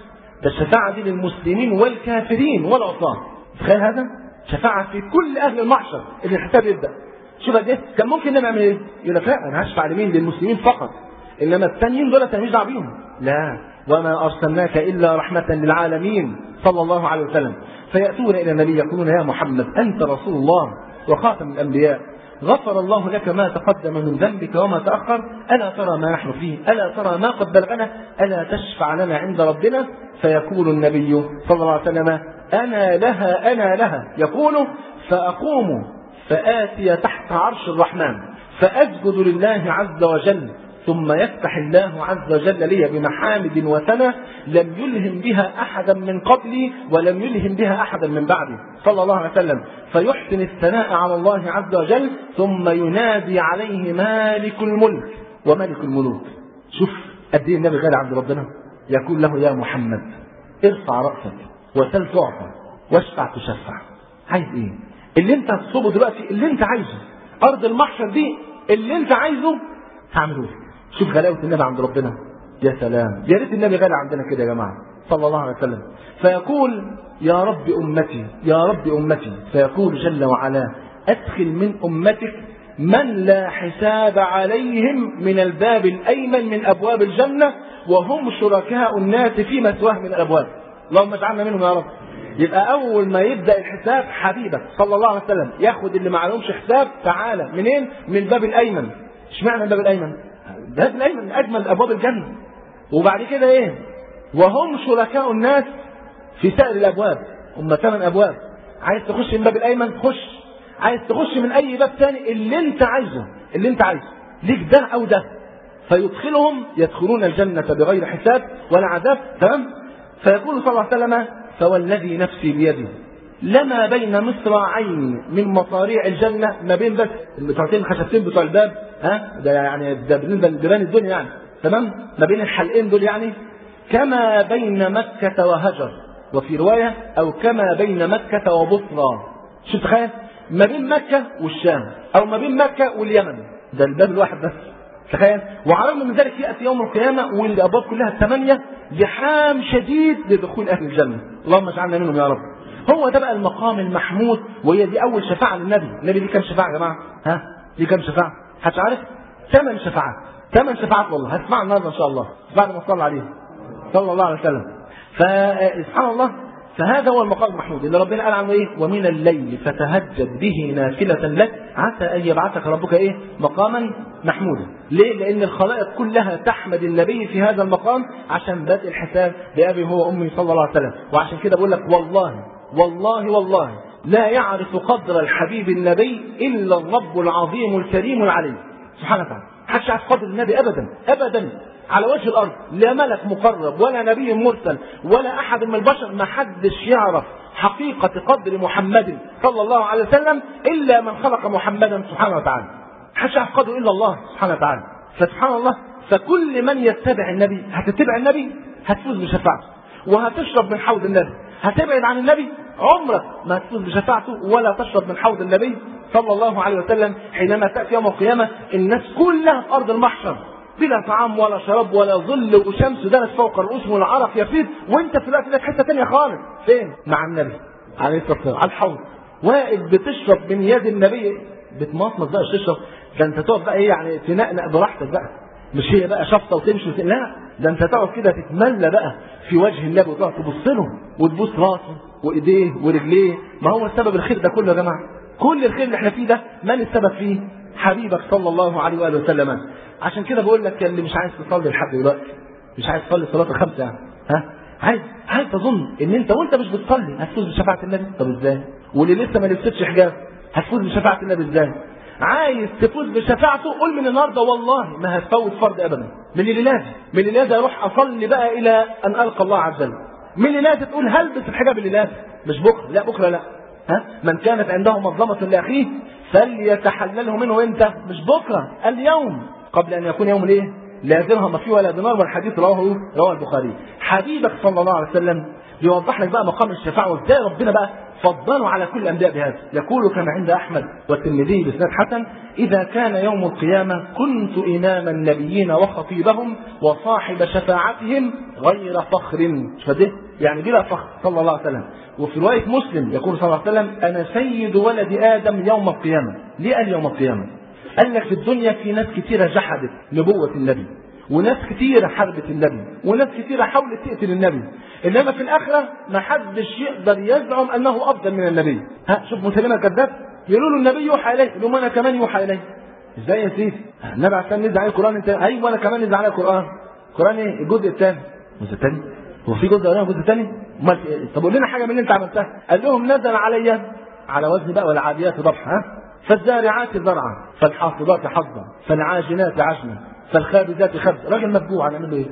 ده الشفاعة دي للمسلمين والكافرين والعصاة تخيل هذا شفاعة في كل أهل المحشر اللي الحساب يبدأ شوف قد ايه كان ممكن نعمل ايه؟ يقول لك لا انا هشفع لمين؟ للمسلمين فقط انما الثانيين دول انا مش دعوه بيهم لا وما ارسلناك الا رحمه للعالمين صلى الله عليه وسلم فياتون الى النبي يقولون يا محمد انت رسول الله وخاتم الانبياء غفر الله لك ما تقدم من ذنبك وما تاخر الا ترى ما نحن فيه الا ترى ما قد بلغنا الا تشفع لنا عند ربنا فيقول النبي صلى الله عليه وسلم انا لها انا لها يقول فاقوم فآتي تحت عرش الرحمن فأسجد لله عز وجل ثم يفتح الله عز وجل لي بمحامد وثنى لم يلهم بها أحدا من قبلي ولم يلهم بها أحدا من بعدي صلى الله عليه وسلم فيحسن الثناء على الله عز وجل ثم ينادي عليه مالك الملك وملك الملوك شوف قد ايه النبي غالي عند ربنا يقول له يا محمد ارفع رأسك وسل تعطى واشفع تشفع عايز ايه اللي انت هتصوبه دلوقتي اللي انت عايزه ارض المحشر دي اللي انت عايزه هعمله لك شوف غلاوه النبي عند ربنا يا سلام يا ريت النبي غالي عندنا كده يا جماعه صلى الله عليه وسلم فيقول يا رب امتي يا رب امتي فيقول جل وعلا ادخل من امتك من لا حساب عليهم من الباب الايمن من ابواب الجنه وهم شركاء الناس في مثواه من الابواب اللهم اجعلنا منهم يا رب يبقى اول ما يبدا الحساب حبيبك صلى الله عليه وسلم ياخد اللي ما عليهمش حساب تعالى منين من الباب الايمن اشمعنى الباب الايمن الباب الايمن من اجمل ابواب الجنه وبعد كده ايه وهم شركاء الناس في سائر الابواب هم ثمان ابواب عايز تخش من الباب الايمن خش عايز تخش من اي باب تاني اللي انت عايزه اللي انت عايزه ليك ده او ده فيدخلهم يدخلون الجنة بغير حساب ولا عذاب تمام فيقول صلى الله عليه وسلم فوالذي نفسي بيده لما بين مصراعين من مصاريع الجنة ما بين بس البتوعتين الخشبتين بتوع الباب ها ده يعني ده بالنسبة لبيبان الدنيا يعني تمام ما بين الحلقين دول يعني كما بين مكة وهجر وفي رواية أو كما بين مكة وبصرى شو تخيل ما بين مكة والشام أو ما بين مكة واليمن ده الباب الواحد بس تخيل وعلى الرغم من ذلك يأتي يوم القيامة والأبواب كلها الثمانية زحام شديد لدخول أهل الجنة اللهم اجعلنا منهم يا رب هو ده بقى المقام المحمود وهي دي أول شفاعة للنبي النبي دي كام شفاعة يا جماعة ها دي كام شفاعة حد عارف ثمان شفاعات ثمان شفاعات والله هتسمعنا النهارده ان شاء الله بعد ما صلى عليه صلى الله عليه وسلم فسبحان الله فهذا هو المقام المحمود اللي ربنا قال عنه ايه ومن الليل فتهجد به نافلة لك عسى ان يبعثك ربك ايه مقاما محمودا ليه لان الخلائق كلها تحمد النبي في هذا المقام عشان بدء الحساب بابي هو امي صلى الله عليه وسلم وعشان كده بقول لك والله والله والله لا يعرف قدر الحبيب النبي الا الرب العظيم الكريم العليم سبحانه وتعالى محدش يعرف قدر النبي ابدا ابدا على وجه الارض لا ملك مقرب ولا نبي مرسل ولا احد من البشر ما حدش يعرف حقيقة قدر محمد صلى الله عليه وسلم الا من خلق محمدا سبحانه وتعالى محدش يعرف قدره الا الله سبحانه وتعالى فسبحان الله فكل من يتبع النبي هتتبع النبي هتفوز بشفاعته وهتشرب من حوض النبي هتبعد عن النبي عمرك ما هتفوز بشفاعته ولا تشرب من حوض النبي صلى الله عليه وسلم حينما تأتي يوم القيامة الناس كلها في أرض المحشر بلا طعام ولا شراب ولا ظل وشمس دنت فوق الرؤوس والعرق يفيض وانت في الوقت ده في حته ثانيه خالص فين؟ مع النبي عليه الصلاه والسلام على الحوض واقف بتشرب من يد النبي بتمصمص بقى تشرب ده انت تقف بقى ايه يعني تنقنق براحتك بقى مش هي بقى شفطه وتمشي وت... لا ده انت تقعد كده تتملى بقى في وجه النبي وتقعد تبص له وتبوس راسه وايديه ورجليه ما هو السبب الخير ده كله يا جماعه كل الخير اللي احنا فيه ده من السبب فيه؟ حبيبك صلى الله عليه واله وسلم عشان كده بقول لك اللي مش عايز تصلي لحد دلوقتي مش عايز تصلي صلاه الخمسه يعني ها عايز عايز تظن ان انت وانت مش بتصلي هتفوز بشفاعه النبي طب ازاي واللي لسه ما لبستش حجاب هتفوز بشفاعه النبي ازاي عايز تفوز بشفاعته قول من النهارده والله ما هتفوت فرض ابدا من اللي لازم من اللي لازم اروح اصلي بقى الى ان القى الله عز وجل من اللي لازم تقول هلبس الحجاب اللي لازم مش بكره لا بكره لا ها من كانت عنده مظلمه لاخيه فليتحلله منه امتى مش بكره اليوم قبل ان يكون يوم الايه لا درهم فيه ولا دينار والحديث رواه رواه البخاري حبيبك صلى الله عليه وسلم بيوضح لك بقى مقام الشفاعه وازاي ربنا بقى فضله على كل الانبياء بهذا يقول كما عند احمد والترمذي باسناد حسن اذا كان يوم القيامه كنت امام النبيين وخطيبهم وصاحب شفاعتهم غير فخر مش فده يعني بلا فخر صلى الله عليه وسلم وفي رواية مسلم يقول صلى الله عليه وسلم أنا سيد ولد آدم يوم القيامة ليه قال يوم القيامة قال لك في الدنيا في ناس كثيرة جحدت نبوة النبي وناس كثيرة حاربت النبي وناس كثيرة حاولت تقتل النبي إنما في الآخرة ما حدش يقدر يزعم أنه أفضل من النبي ها شوف مسلمة الكذاب يقولوا له النبي يوحى إليه يقول أنا كمان يوحى إليه ازاي يا سيدي النبي عشان نزل عليه القرآن انت ايوه انا كمان نزل عليه القرآن القرآن ايه الجزء الثاني الجزء الثاني هو في جزء اولاني وجزء ثاني امال طب قول لنا حاجه من اللي انت عملتها قال لهم نزل علي على وزن بقى والعاديات ضبحا ها فالزارعات زرعا فالحافظات حظا فالعاجنات عجنا فالخابزات خبز راجل مفجوع هنعمل له ايه؟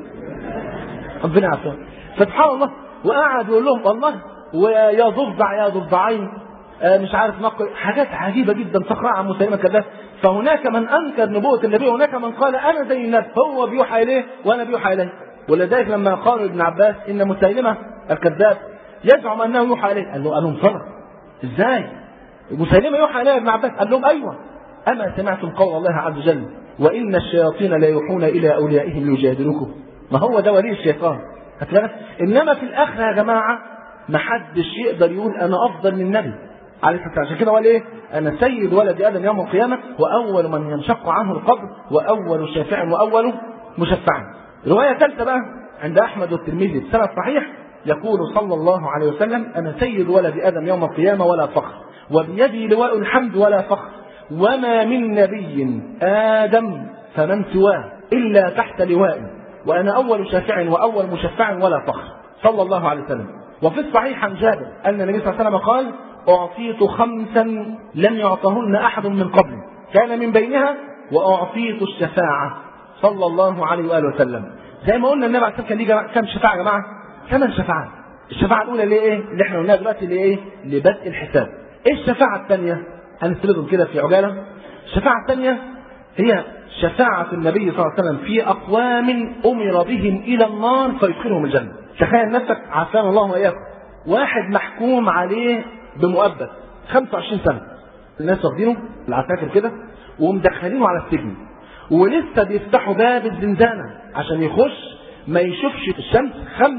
ربنا يعافيه سبحان الله وقعد يقول لهم والله ويا ضفدع يا ضفدعين آه مش عارف نقل حاجات عجيبه جدا تقرا عن مسلمه كذاب فهناك من انكر نبوه النبي وهناك من قال انا زي النبي هو بيوحى اليه وانا بيوحى اليه ولذلك لما قالوا ابن عباس ان مسيلمه الكذاب يزعم انه يوحى اليه قال له قال لهم صدق ازاي؟ مسيلمه يوحى اليه ابن عباس قال لهم ايوه اما سمعتم قول الله عز وجل وان الشياطين لا يوحون الى اوليائهم ليجادلوكم ما هو ده ولي الشيطان هتلاقي انما في الاخره يا جماعه ما حدش يقدر يقول انا افضل من النبي عليه الصلاه والسلام عشان كده قال ايه انا سيد ولد ادم يوم القيامه واول من ينشق عنه القبر واول شافع واول مشفع روايه ثالثه بقى عند احمد والترمذي بسند صحيح يقول صلى الله عليه وسلم انا سيد ولد ادم يوم القيامه ولا فخر وبيدي لواء الحمد ولا فخر وما من نبي ادم فمن سواه الا تحت لوائي وانا اول شافع واول مشفع ولا فخر صلى الله عليه وسلم وفي الصحيح عن جابر ان النبي صلى الله عليه وسلم قال اعطيت خمسا لم يعطهن احد من قبلي كان من بينها واعطيت الشفاعه صلى الله عليه واله وسلم زي ما قلنا النبي عليه الصلاه والسلام كان ليه كم شفاعه يا جماعه؟ ثمان شفاعات الشفاعه الاولى اللي ايه؟ اللي احنا قلناها دلوقتي اللي ايه؟ لبدء الحساب ايه الشفاعه الثانيه؟ هنسردهم كده في عجاله الشفاعه الثانيه هي شفاعة النبي صلى الله عليه وسلم في أقوام أمر بهم إلى النار فيدخلهم الجنة. تخيل نفسك عافانا الله وإياكم. واحد محكوم عليه بمؤبد 25 سنة. الناس واخدينه العساكر كده ومدخلينه على السجن. ولسه بيفتحوا باب الزنزانة عشان يخش ما يشوفش الشمس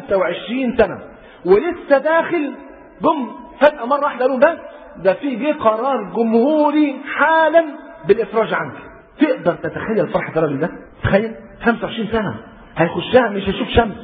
25 سنة. ولسه داخل جم فجأة مرة واحدة قالوا بس ده في جه قرار جمهوري حالا بالإفراج عنك. تقدر تتخيل فرحة الراجل ده؟ تخيل 25 سنة هيخشها مش هيشوف شمس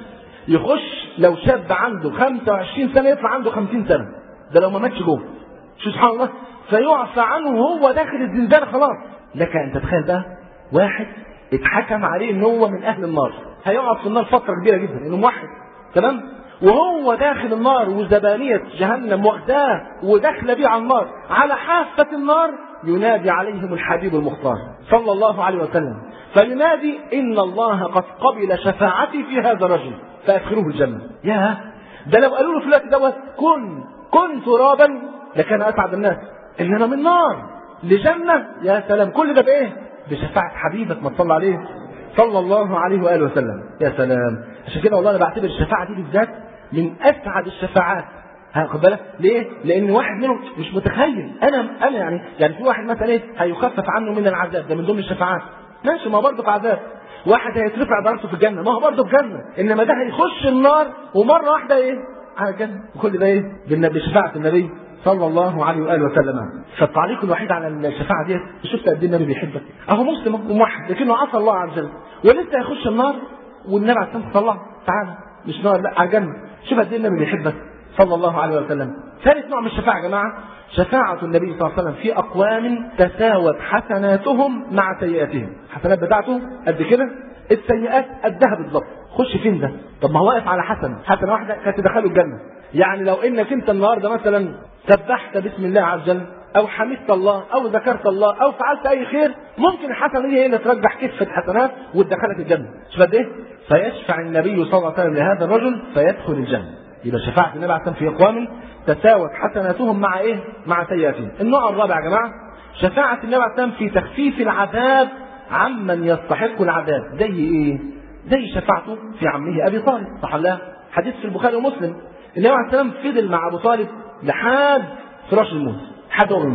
يخش لو شاب عنده 25 سنة يطلع عنده 50 سنة ده لو ما ماتش جوه شو سبحان الله فيعفى عنه وهو داخل الزنزانة خلاص لك انت تخيل بقى واحد اتحكم عليه ان هو من اهل النار هيقعد في النار فترة كبيرة جدا انه موحد تمام وهو داخل النار وزبانية جهنم واخداه وداخله بيه على النار على حافة النار ينادي عليهم الحبيب المختار صلى الله عليه وسلم فينادي إن الله قد قبل شفاعتي في هذا الرجل فأدخلوه الجنة يا ده لو قالوا له في الوقت دوت كن كن ترابا لكان أسعد الناس إنما من نار لجنة يا سلام كل ده بإيه؟ بشفاعة حبيبك ما تصلى عليه صلى الله عليه وآله وسلم يا سلام عشان كده والله أنا بعتبر الشفاعة دي بالذات من أسعد الشفاعات هاخد بالك ليه؟ لان واحد منهم مش متخيل انا انا يعني يعني في واحد مثلا ايه هيخفف عنه من العذاب ده من ضمن الشفاعات ماشي ما هو برضه في عذاب واحد هيترفع درجته في الجنه ما هو برضه في جنه انما ده هيخش النار ومره واحده ايه على الجنه وكل ده ايه بشفاعه النبي صلى الله عليه واله وسلم فالتعليق الوحيد على الشفاعه ديت شفت قد ايه النبي بيحبك اهو مسلم وموحد لكنه عصى الله عز وجل ولسه هيخش النار والنبي عليه الصلاه والسلام طلعه تعالى مش نار لا على الجنه شوف قد ايه النبي بيحبك صلى الله عليه وسلم ثالث نوع من الشفاعة يا جماعة شفاعة النبي صلى الله عليه وسلم في أقوام تساوت حسناتهم مع سيئاتهم الحسنات بتاعته قد كده السيئات قدها بالظبط خش فين ده طب ما هو واقف على حسنة حسنة واحدة كانت تدخله الجنة يعني لو انك انت النهارده مثلا سبحت باسم الله عز وجل او حمدت الله او ذكرت الله او فعلت اي خير ممكن الحسنه دي هي اللي ترجح كفه حسنات وتدخلك الجنه شوف قد ايه فيشفع النبي صلى الله عليه وسلم لهذا الرجل فيدخل الجنه يبقى شفاعة النبي عليه في أقوام تساوت حسناتهم مع إيه؟ مع سيئاتهم. النوع الرابع يا جماعة شفاعة النبي عليه في تخفيف العذاب عمن يستحق العذاب، زي إيه؟ زي شفاعته في عمه أبي طالب، صح لا؟ حديث في البخاري ومسلم. النبي عليه السلام فضل مع أبو طالب لحد فراش الموت، لحد يوم الموت.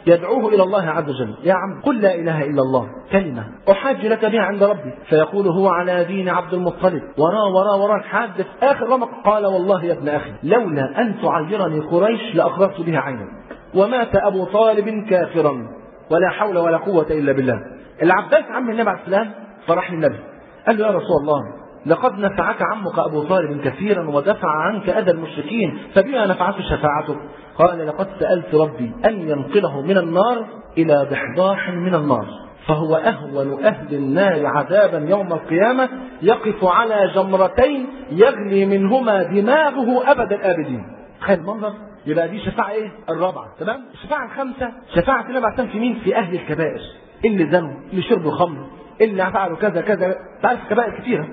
يدعوه إلى الله عز وجل يا عم قل لا إله إلا الله كلمة أحاج لك بها عند ربي فيقول هو على دين عبد المطلب وراه وراه وراه حاد في آخر رمق قال والله يا ابن أخي لولا أن تعيرني قريش لأخرجت بها عينك ومات أبو طالب كافرا ولا حول ولا قوة إلا بالله العباس عم النبي عليه السلام فراح للنبي قال له يا رسول الله لقد نفعك عمك أبو طالب كثيرا ودفع عنك أذى المشركين فبما نفعته شفاعته قال لقد سألت ربي أن ينقله من النار إلى ضحضاح من النار فهو أهون أهل النار عذابا يوم القيامة يقف على جمرتين يغلي منهما دماغه أبد الآبدين تخيل المنظر يبقى دي شفاعة ايه؟ الرابعة تمام؟ الشفاعة الخامسة شفاعة النبي عليه في مين؟ في أهل الكبائر اللي زنوا اللي شربوا خمر اللي فعلوا كذا كذا تعرف كبائر كثيرة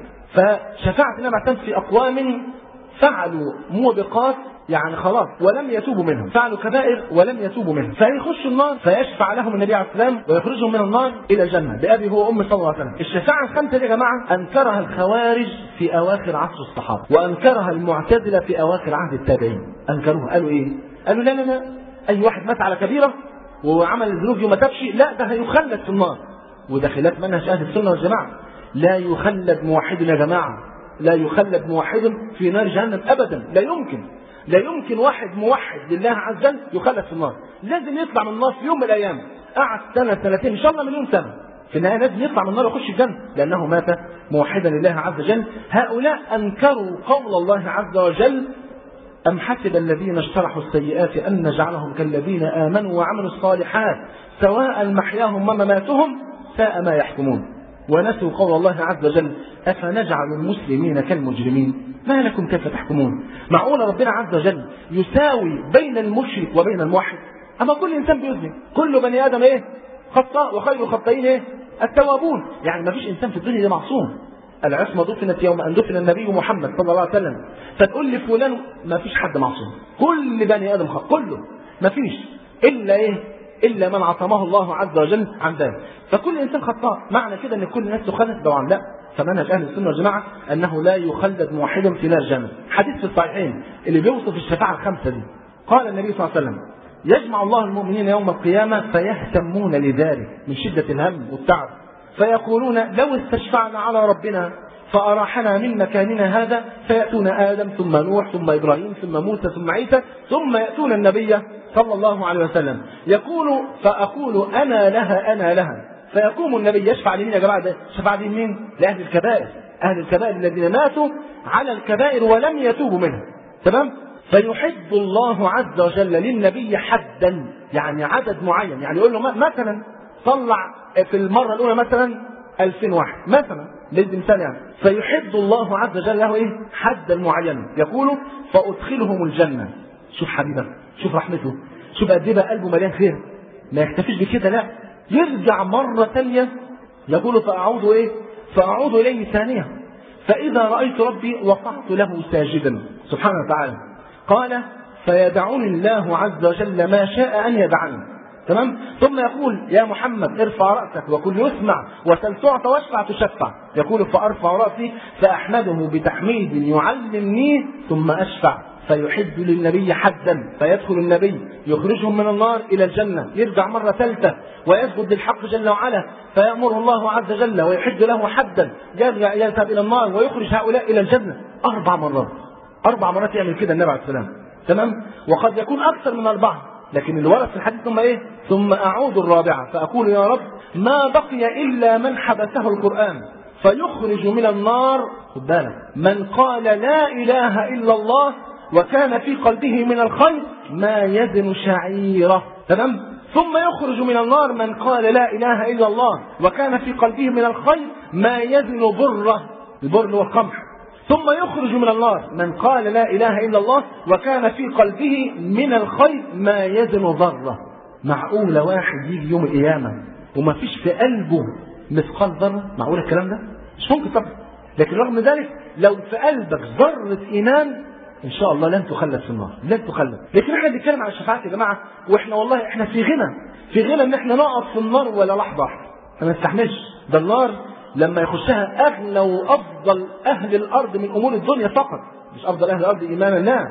فشفاعة النبي عليه في أقوام فعلوا موبقات يعني خلاص ولم يتوبوا منهم فعلوا كبائر ولم يتوبوا منهم فيخشوا النار فيشفع لهم النبي عليه السلام ويخرجهم من النار الى الجنه بابي هو امي صلى الله عليه وسلم الشفاعه الخامسه دي يا جماعه انكرها الخوارج في اواخر عصر الصحابه وانكرها المعتزله في اواخر عهد التابعين انكروها قالوا ايه قالوا لا لا لا اي واحد مات على كبيره وعمل الذنوب وما تبش لا ده هيخلد في النار وده خلاف منهج اهل السنه والجماعه لا يخلد موحد يا جماعه لا يخلد موحد في نار جهنم ابدا لا يمكن لا يمكن واحد موحد لله عز وجل يخلد في النار لازم يطلع من النار في يوم من الايام قعد سنه سنتين ان شاء الله مليون سنه في النهايه لازم يطلع من النار ويخش الجنه لانه مات موحدا لله عز وجل هؤلاء انكروا قول الله عز وجل أم حسب الذين اشترحوا السيئات أن نجعلهم كالذين آمنوا وعملوا الصالحات سواء محياهم ومماتهم ساء ما يحكمون ونسوا قول الله عز وجل أفنجعل المسلمين كالمجرمين ما لكم كيف تحكمون معقول ربنا عز وجل يساوي بين المشرك وبين الموحد أما كل إنسان بيذنب كل بني آدم إيه خطاء وخير الخطائين إيه التوابون يعني ما فيش إنسان في الدنيا ده معصوم العصمة دفنت يوم أن دفن النبي محمد صلى الله عليه وسلم فتقول لفلان ما فيش حد معصوم كل بني آدم خطأ كله ما فيش إلا إيه إلا من عصمه الله عز وجل عن ذلك فكل إنسان خطاء معنى كده أن كل الناس تخلد طبعا لا فمنهج أهل السنة والجماعة أنه لا يخلد موحد في نار جهنم حديث في الصحيحين اللي بيوصف الشفاعة الخمسة دي قال النبي صلى الله عليه وسلم يجمع الله المؤمنين يوم القيامة فيهتمون لذلك من شدة الهم والتعب فيقولون لو استشفعنا على ربنا فأراحنا من مكاننا هذا فيأتون آدم ثم نوح ثم إبراهيم ثم موسى ثم عيسى ثم يأتون النبي صلى الله عليه وسلم يقول فأقول أنا لها أنا لها فيقوم النبي يشفع لمين يا جماعة ده شفع لمين لأهل الكبائر أهل الكبائر الذين ماتوا على الكبائر ولم يتوبوا منها تمام فيحب الله عز وجل للنبي حدا يعني عدد معين يعني يقول له مثلا طلع في المرة الأولى مثلا 2000 واحد مثلا للإنسان يعني فيحب الله عز وجل له إيه حدا معينا يقول فأدخلهم الجنة شوف حبيبك شوف رحمته شوف قد ايه قلبه مليان خير ما يكتفيش بكده لا يرجع مرة ثانية يقول فأعود إيه فأعود إليه ثانية فإذا رأيت ربي وقعت له ساجدا سبحانه وتعالى قال فيدعني الله عز وجل ما شاء أن يدعني تمام ثم يقول يا محمد ارفع رأسك وكل يسمع وسل تعطى واشفع تشفع يقول فأرفع رأسي فأحمده بتحميد يعلمني ثم أشفع فيحد للنبي حدا فيدخل النبي يخرجهم من النار إلى الجنة يرجع مرة ثالثة ويسجد للحق جل وعلا فيأمره الله عز وجل ويحد له حدا يرجع يذهب إلى النار ويخرج هؤلاء إلى الجنة أربع مرات أربع مرات يعمل كده النبي عليه السلام تمام وقد يكون أكثر من أربعة لكن اللي ورد في الحديث ثم ايه؟ ثم اعود الرابعه فاقول يا رب ما بقي الا من حبسه القران فيخرج من النار خد بالك من قال لا اله الا الله وكان في قلبه من الخير ما يزن شعيره تمام ثم يخرج من النار من قال لا اله الا الله وكان في قلبه من الخير ما يزن بره البر هو القمح ثم يخرج من النار من قال لا اله الا الله وكان في قلبه من الخير ما يزن ذره معقول واحد يجي يوم القيامه وما فيش في قلبه مثقال ذره معقول الكلام ده مش ممكن طبعا لكن رغم ذلك لو في قلبك ذره ايمان ان شاء الله لن تخلد في النار لن تخلد لكن احنا بنتكلم عن الشفاعات يا جماعه واحنا والله احنا في غنى في غنى ان احنا نقف في النار ولا لحظه واحده ما نستحملش ده النار لما يخشها اغنى وافضل اهل الارض من امور الدنيا فقط مش افضل اهل الارض ايمانا لا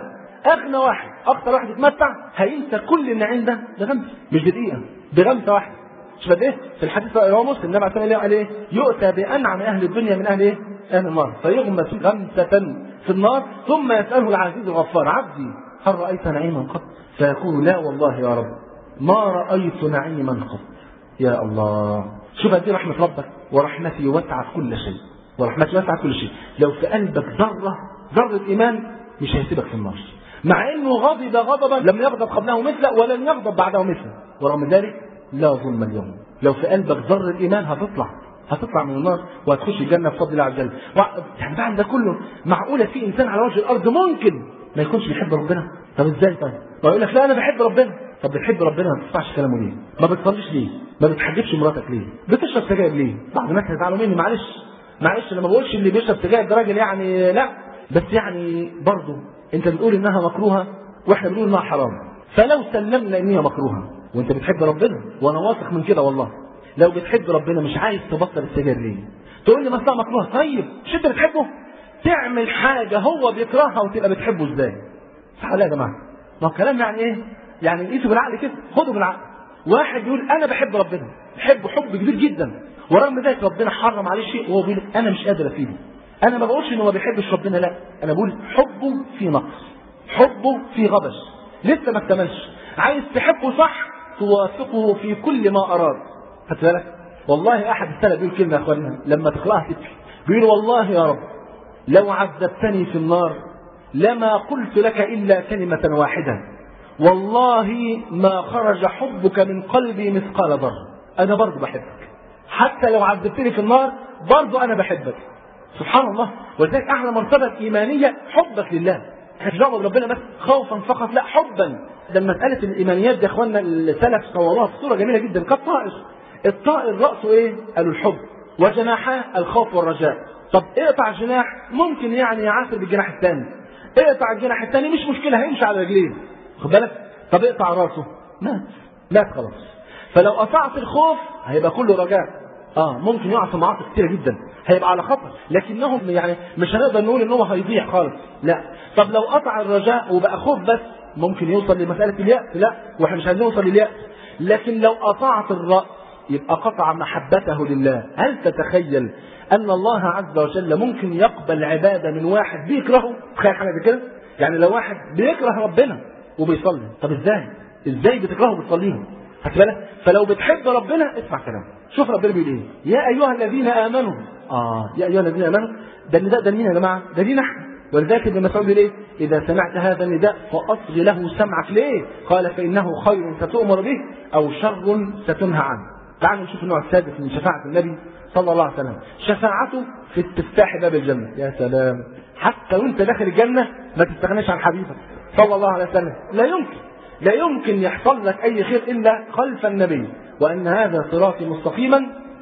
اغنى واحد اكتر واحد يتمتع هينسى كل النعيم ده بغمسه مش بدقيقه بغمسه واحده مش قد ايه في الحديث اللي هو مسلم النبي عليه الصلاه قال ايه يؤتى بانعم اهل الدنيا من اهل ايه اهل النار فيغمس غمسه في النار ثم يساله العزيز الغفار عبدي هل رايت نعيما قط فيقول لا والله يا رب ما رايت نعيما قط يا الله شوف قد ايه رحمه ربك ورحمتي وسعت كل شيء ورحمتي وسعت كل شيء لو في قلبك ذره ذره ايمان مش هيسيبك في النار مع انه غضب غضبا لم يغضب قبله مثله ولن يغضب بعده مثله ورغم ذلك لا ظلم اليوم لو في قلبك ذر الايمان هتطلع هتطلع من النار وهتخش الجنه بفضل الله عز وجل يعني بعد ده كله معقوله في انسان على وجه الارض ممكن ما يكونش بيحب ربنا طب ازاي طيب؟ ويقول لك لا انا بحب ربنا طب بتحب ربنا ما بتسمعش كلامه ليه؟ ما بتصليش ليه؟ ما بتحجبش مراتك ليه؟ بتشرب سجاير ليه؟ بعض الناس هيزعلوا مني معلش معلش انا ما بقولش اللي بيشرب سجاير ده راجل يعني لا بس يعني برضه انت بتقول انها مكروهه واحنا بنقول انها حرام فلو سلمنا ان هي مكروهه وانت بتحب ربنا وانا واثق من كده والله لو بتحب ربنا مش عايز تبطل السجاير ليه؟ تقول لي مثلا مكروه طيب مش انت بتحبه؟ تعمل حاجه هو بيكرهها وتبقى بتحبه ازاي؟ صح ولا يا جماعه؟ ما هو كلام يعني ايه؟ يعني قيسه بالعقل كده خده بالعقل واحد يقول انا بحب ربنا بحبه حب كبير جدا ورغم ذلك ربنا حرم عليه شيء وهو بيقول انا مش قادر افيده انا ما بقولش انه ما بيحبش ربنا لا انا بقول حبه في نقص حبه في غبش لسه ما اكتملش عايز تحبه صح توافقه في كل ما اراد خدت بالك والله احد السلف بيقول كلمه يا اخوانا لما تقراها تبكي بيقول والله يا رب لو عذبتني في النار لما قلت لك الا كلمه واحده والله ما خرج حبك من قلبي مثقال ذره انا برضه بحبك حتى لو عذبتني في النار برضه انا بحبك سبحان الله ولذلك اعلى مرتبه ايمانيه حبك لله مش دعوه بربنا بس خوفا فقط لا حبا ده مساله الايمانيات دي يا اخوانا السلف صوروها في صوره جميله جدا كالطائر الطائر راسه ايه؟ قالوا الحب وجناحاه الخوف والرجاء طب اقطع جناح ممكن يعني يعافر بالجناح الثاني اقطع الجناح الثاني مش مشكله هيمشي على رجليه خد بالك طب اقطع راسه مات مات خلاص فلو قطعت الخوف هيبقى كله رجاء اه ممكن يقع في معاصي كتيره جدا هيبقى على خطر لكنهم يعني مش هنقدر نقول ان هو هيضيع خالص لا طب لو قطع الرجاء وبقى خوف بس ممكن يوصل لمساله الياس لا واحنا مش هنوصل للياس لكن لو قطعت الراس يبقى قطع محبته لله هل تتخيل ان الله عز وجل ممكن يقبل عباده من واحد بيكرهه تخيل حاجه زي كده يعني لو واحد بيكره ربنا وبيصلي طب ازاي ازاي بتكرهه وبتصليه خدت بالك فلو بتحب ربنا اسمع كلامه شوف ربنا بيقول ايه يا ايها الذين امنوا اه يا ايها الذين امنوا ده النداء ده مين يا جماعه ده لينا احنا ولذلك ابن مسعود بيقول ايه اذا سمعت هذا النداء فاصغ له سمعك ليه قال فانه خير ستؤمر به او شر ستنهى عنه تعالوا نشوف النوع السادس من شفاعه النبي صلى الله عليه وسلم شفاعته في استفتاح باب الجنه يا سلام حتى وانت داخل الجنه ما تستغناش عن حبيبك صلى الله عليه وسلم لا يمكن لا يمكن يحصل لك اي خير الا خلف النبي وان هذا صراطي مستقيما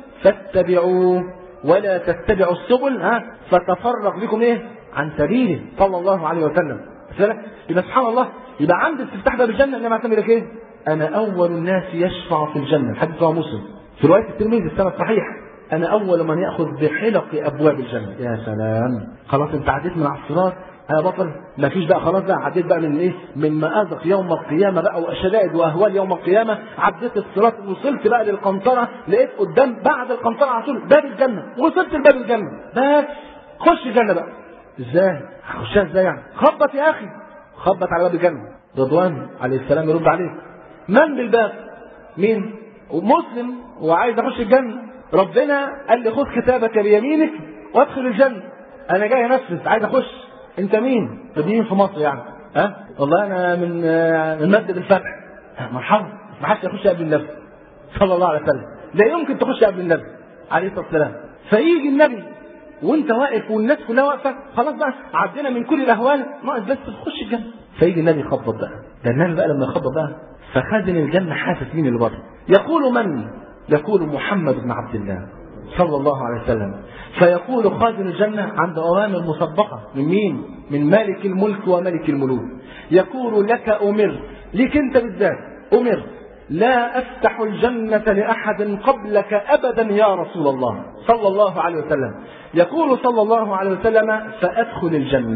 فاتبعوه ولا تتبعوا السبل ها فتفرق بكم ايه عن سبيله صلى الله عليه وسلم يبقى سبحان الله يبقى عند استفتاح باب الجنه انما تعمل لك ايه؟ انا اول الناس يشفع في الجنه الحديث رواه مسلم في روايه الترمذي السنه صحيح انا اول من ياخذ بحلق ابواب الجنه يا سلام خلاص انت عديت من على الصراط يا بطل ما فيش بقى خلاص بقى عديت بقى من ايه من مآزق يوم القيامه بقى وشدائد واهوال يوم القيامه عديت الصراط وصلت بقى للقنطره لقيت قدام بعد القنطره على طول باب الجنه وصلت لباب الجنه بس خش الجنه بقى ازاي هخشها ازاي يعني خبط يا اخي خبط على باب الجنه رضوان عليه السلام يرد عليك من بالباب مين مسلم وعايز اخش الجنه ربنا قال لي خذ كتابك بيمينك وادخل الجنه انا جاي انفذ عايز اخش انت مين مين في مصر يعني ها والله انا من من مسجد الفتح مرحبا ما حدش يخش قبل النبي صلى الله عليه وسلم لا يمكن تخش قبل النبي عليه الصلاه والسلام فيجي النبي وانت واقف والناس كلها واقفه خلاص بقى عدينا من كل الاهوال ناقص بس تخش الجنه فيجي النبي يخبط بقى ده النبي بقى لما يخبط بقى فخازن الجنه حاسس مين اللي بره يقول من يقول محمد بن عبد الله صلى الله عليه وسلم فيقول خازن الجنة عند أوامر مسبقة من مين؟ من مالك الملك وملك الملوك يقول لك أمر لك أنت بالذات أمر لا أفتح الجنة لأحد قبلك أبدا يا رسول الله صلى الله عليه وسلم يقول صلى الله عليه وسلم فأدخل الجنة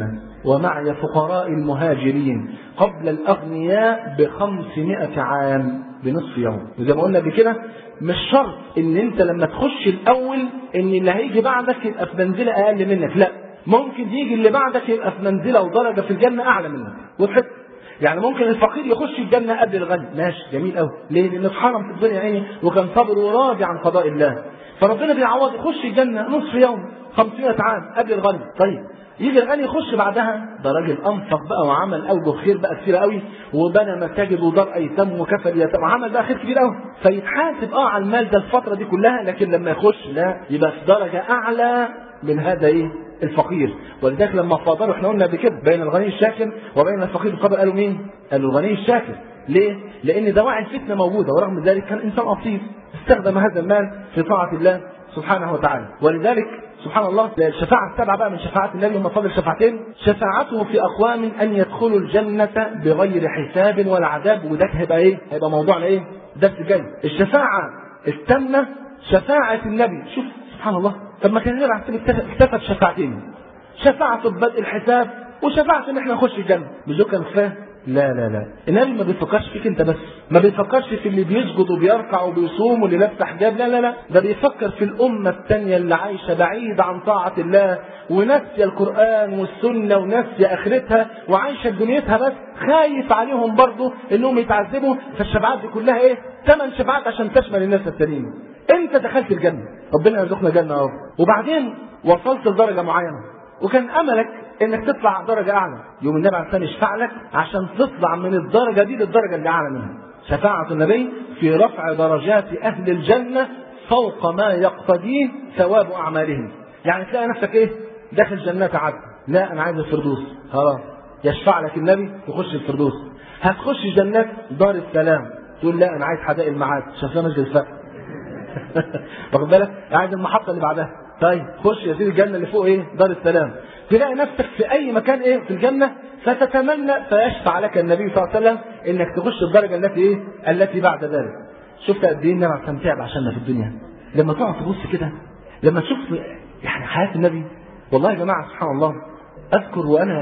ومعي فقراء المهاجرين قبل الأغنياء بخمسمائة عام بنصف يوم وزي ما قلنا قبل كده مش شرط ان انت لما تخش الاول ان اللي هيجي بعدك يبقى في منزله اقل منك لا ممكن يجي اللي بعدك يبقى في منزله ودرجه في الجنه اعلى منك وتحس يعني ممكن الفقير يخش الجنه قبل الغني ماشي جميل قوي ليه لانه اتحرم في الدنيا عيني وكان صابر وراضي عن قضاء الله فربنا بيعوض يخش الجنه نصف يوم 500 عام قبل الغني طيب يجي الغني يخش بعدها ده راجل انفق بقى وعمل اوجه خير بقى كتير قوي وبنى مساجد ودار ايتام وكفل يتام وعمل بقى خير كبير قوي فيتحاسب اه على المال ده الفتره دي كلها لكن لما يخش لا يبقى في درجه اعلى من هذا ايه الفقير ولذلك لما فاضلوا احنا قلنا بكده بين الغني الشاكر وبين الفقير القبر قالوا مين؟ قالوا الغني الشاكر ليه؟ لان دواعي الفتنه موجوده ورغم ذلك كان انسان اصيل استخدم هذا المال في طاعه الله سبحانه وتعالى ولذلك سبحان الله الشفاعة السبعة بقى من شفاعات النبي هم فضل شفاعتين شفاعته في أقوام أن يدخلوا الجنة بغير حساب ولا عذاب وده هيبقى إيه؟ هيبقى موضوعنا إيه؟ درس جاي الشفاعة التامة شفاعة النبي شوف سبحان الله طب ما كان غير عشان اكتفى بشفاعتين شفاعة ببدء الحساب وشفاعة ان احنا نخش الجنة مش دول كان كفايه لا لا لا النبي ما بيفكرش فيك انت بس ما بيفكرش في اللي بيسجد وبيركع وبيصوم واللي لابس حجاب لا لا لا ده بيفكر في الأمة التانية اللي عايشة بعيدة عن طاعة الله وناسية القرآن والسنة وناسية آخرتها وعايشة دنيتها بس خايف عليهم برضه انهم يتعذبوا فالشفاعات دي كلها ايه؟ ثمان شفاعات عشان تشمل الناس التانيين انت دخلت الجنة ربنا يرزقنا جنة اهو وبعدين وصلت لدرجة معينة وكان املك انك تطلع درجة اعلى يوم النبي عليه الصلاة يشفع لك عشان تطلع من الدرجة دي للدرجة اللي اعلى منها شفاعة النبي في رفع درجات اهل الجنة فوق ما يقتضيه ثواب اعمالهم يعني تلاقي نفسك ايه داخل جنات عدن لا انا عايز الفردوس خلاص يشفع لك النبي تخش الفردوس هتخش جنات دار السلام تقول لا انا عايز حدائق المعاد شاف مسجد الفتح واخد بالك عايز المحطه اللي بعدها طيب خش يا سيدي الجنه اللي فوق ايه دار السلام تلاقي نفسك في اي مكان ايه في الجنه فتتمنى فيشفع لك النبي صلى الله عليه وسلم انك تخش الدرجه التي ايه التي بعد ذلك شفت قد ايه النبي كان تعب عشاننا في الدنيا لما تقعد تبص كده لما تشوف يعني حياه النبي والله يا جماعه سبحان الله اذكر وانا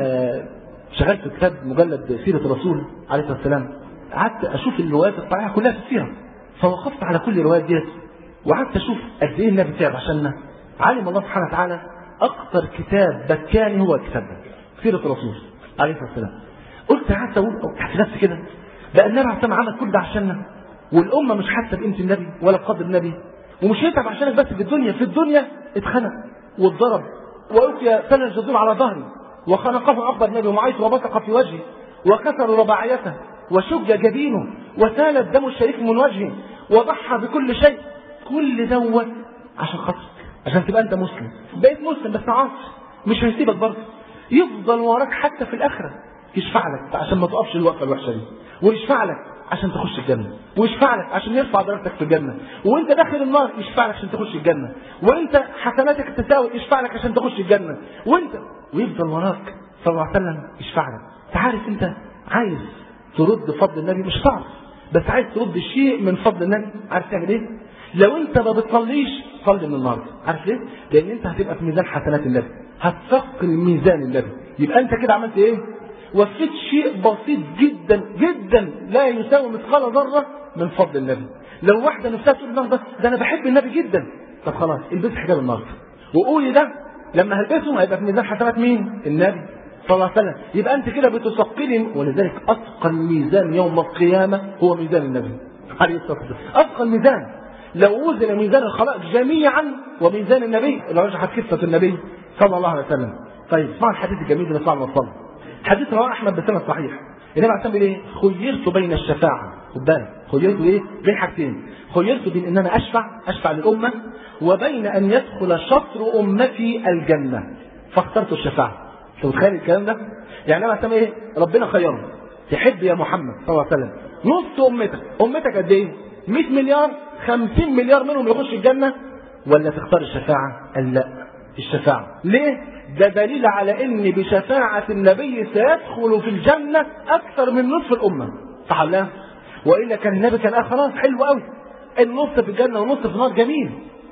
شغلت في كتاب مجلد سيره الرسول عليه الصلاه والسلام قعدت اشوف الروايات الصحيحه كلها في السيره فوقفت على كل الروايات ديت وقعدت اشوف قد ايه النبي تعب عشاننا علم الله سبحانه وتعالى اكثر كتاب بكاني هو الكتاب ده سيره الرسول عليه الصلاه والسلام قلت قعدت اقول تحت نفسي كده بقى النبي عليه الصلاه عمل كل ده عشاننا والامه مش حاسه بقيمه النبي ولا بقدر النبي ومش يتعب عشانك بس في الدنيا في الدنيا اتخنق واتضرب والقي سنه الجذور على ظهري وخنقه اكبر النبي ومعيط وبصق في وجهي وكسروا رباعيته وشج جبينه وسال الدم الشريف من وجهه وضحى بكل شيء كل دوت عشان خاطرك عشان تبقى انت مسلم بقيت مسلم بس عاصي مش هيسيبك برضه يفضل وراك حتى في الاخره يشفع لك عشان ما تقفش الوقفه الوحشه دي ويشفع لك عشان تخش الجنه ويشفع لك عشان يرفع درجتك في الجنه وانت داخل النار يشفع لك عشان تخش الجنه وانت حسناتك تساوي يشفع لك عشان تخش الجنه وانت ويفضل وراك صلى الله عليه وسلم يشفع لك تعرف انت عايز ترد فضل النبي مش صعب بس عايز ترد شيء من فضل النبي عارف تعمل ايه لو انت ما بتصليش صلي من النهارده عارف ليه لان انت هتبقى في ميزان حسنات النبي هتثقل ميزان النبي يبقى انت كده عملت ايه وفيت شيء بسيط جدا جدا لا يساوي مثقال ذره من فضل النبي لو واحده نفسها تقول النهارده ده انا بحب النبي جدا طب خلاص البس حجاب النهارده وقولي ده لما هلبسه هيبقى في ميزان حسنات مين النبي صلى الله عليه وسلم يبقى انت كده بتثقلي ولذلك اثقل ميزان يوم القيامه هو ميزان النبي عليه الصلاه والسلام اثقل ميزان لو وزن ميزان الخلائق جميعا وميزان النبي لرجحت كفه النبي صلى الله عليه وسلم طيب اسمعوا الحديث الجميل اللي طلعنا نصلي حديث رواه احمد بسند صحيح النبي عليه الصلاه ايه خيرت بين الشفاعه خد بالك خيرت ايه بين حاجتين خيرت بين ان انا اشفع اشفع للامه وبين ان يدخل شطر امتي الجنه فاخترت الشفاعه انت متخيل الكلام ده يعني انا عليه ايه ربنا خيرني تحب يا محمد صلى الله عليه وسلم نص امتك امتك قد ايه 100 مليار 50 مليار منهم يخش الجنه ولا تختار الشفاعه قال لا الشفاعه ليه ده دليل على ان بشفاعة النبي سيدخل في الجنة اكثر من نصف الامة صح لا والا كان النبي كان قال خلاص حلو قوي النص في الجنة ونص في النار جميل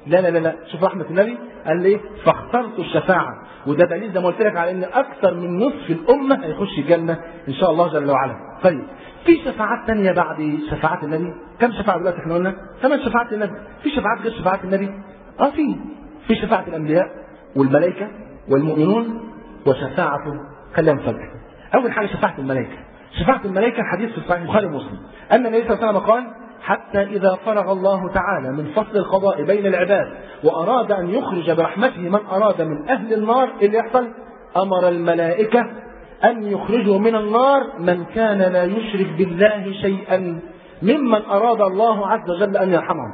لا لا لا لا شوف رحمة النبي قال لي فاخترت الشفاعة وده دليل زي ما قلت لك على ان اكثر من نصف الامة هيخش الجنة ان شاء الله جل وعلا طيب في شفاعات تانية بعد شفاعات النبي كم شفاعة دلوقتي احنا قلنا ثمان شفاعات النبي في شفاعات غير شفاعات النبي اه في في شفاعة الانبياء والملائكة والمؤمنون وشفاعة خلينا نفكر اول حاجة شفاعة الملائكة شفاعة الملائكة حديث في صحيح البخاري ومسلم ان النبي صلى الله عليه وسلم قال حتى إذا فرغ الله تعالى من فصل القضاء بين العباد وأراد أن يخرج برحمته من أراد من أهل النار اللي يحصل أمر الملائكة أن يخرجوا من النار من كان لا يشرك بالله شيئا ممن أراد الله عز وجل أن يرحمهم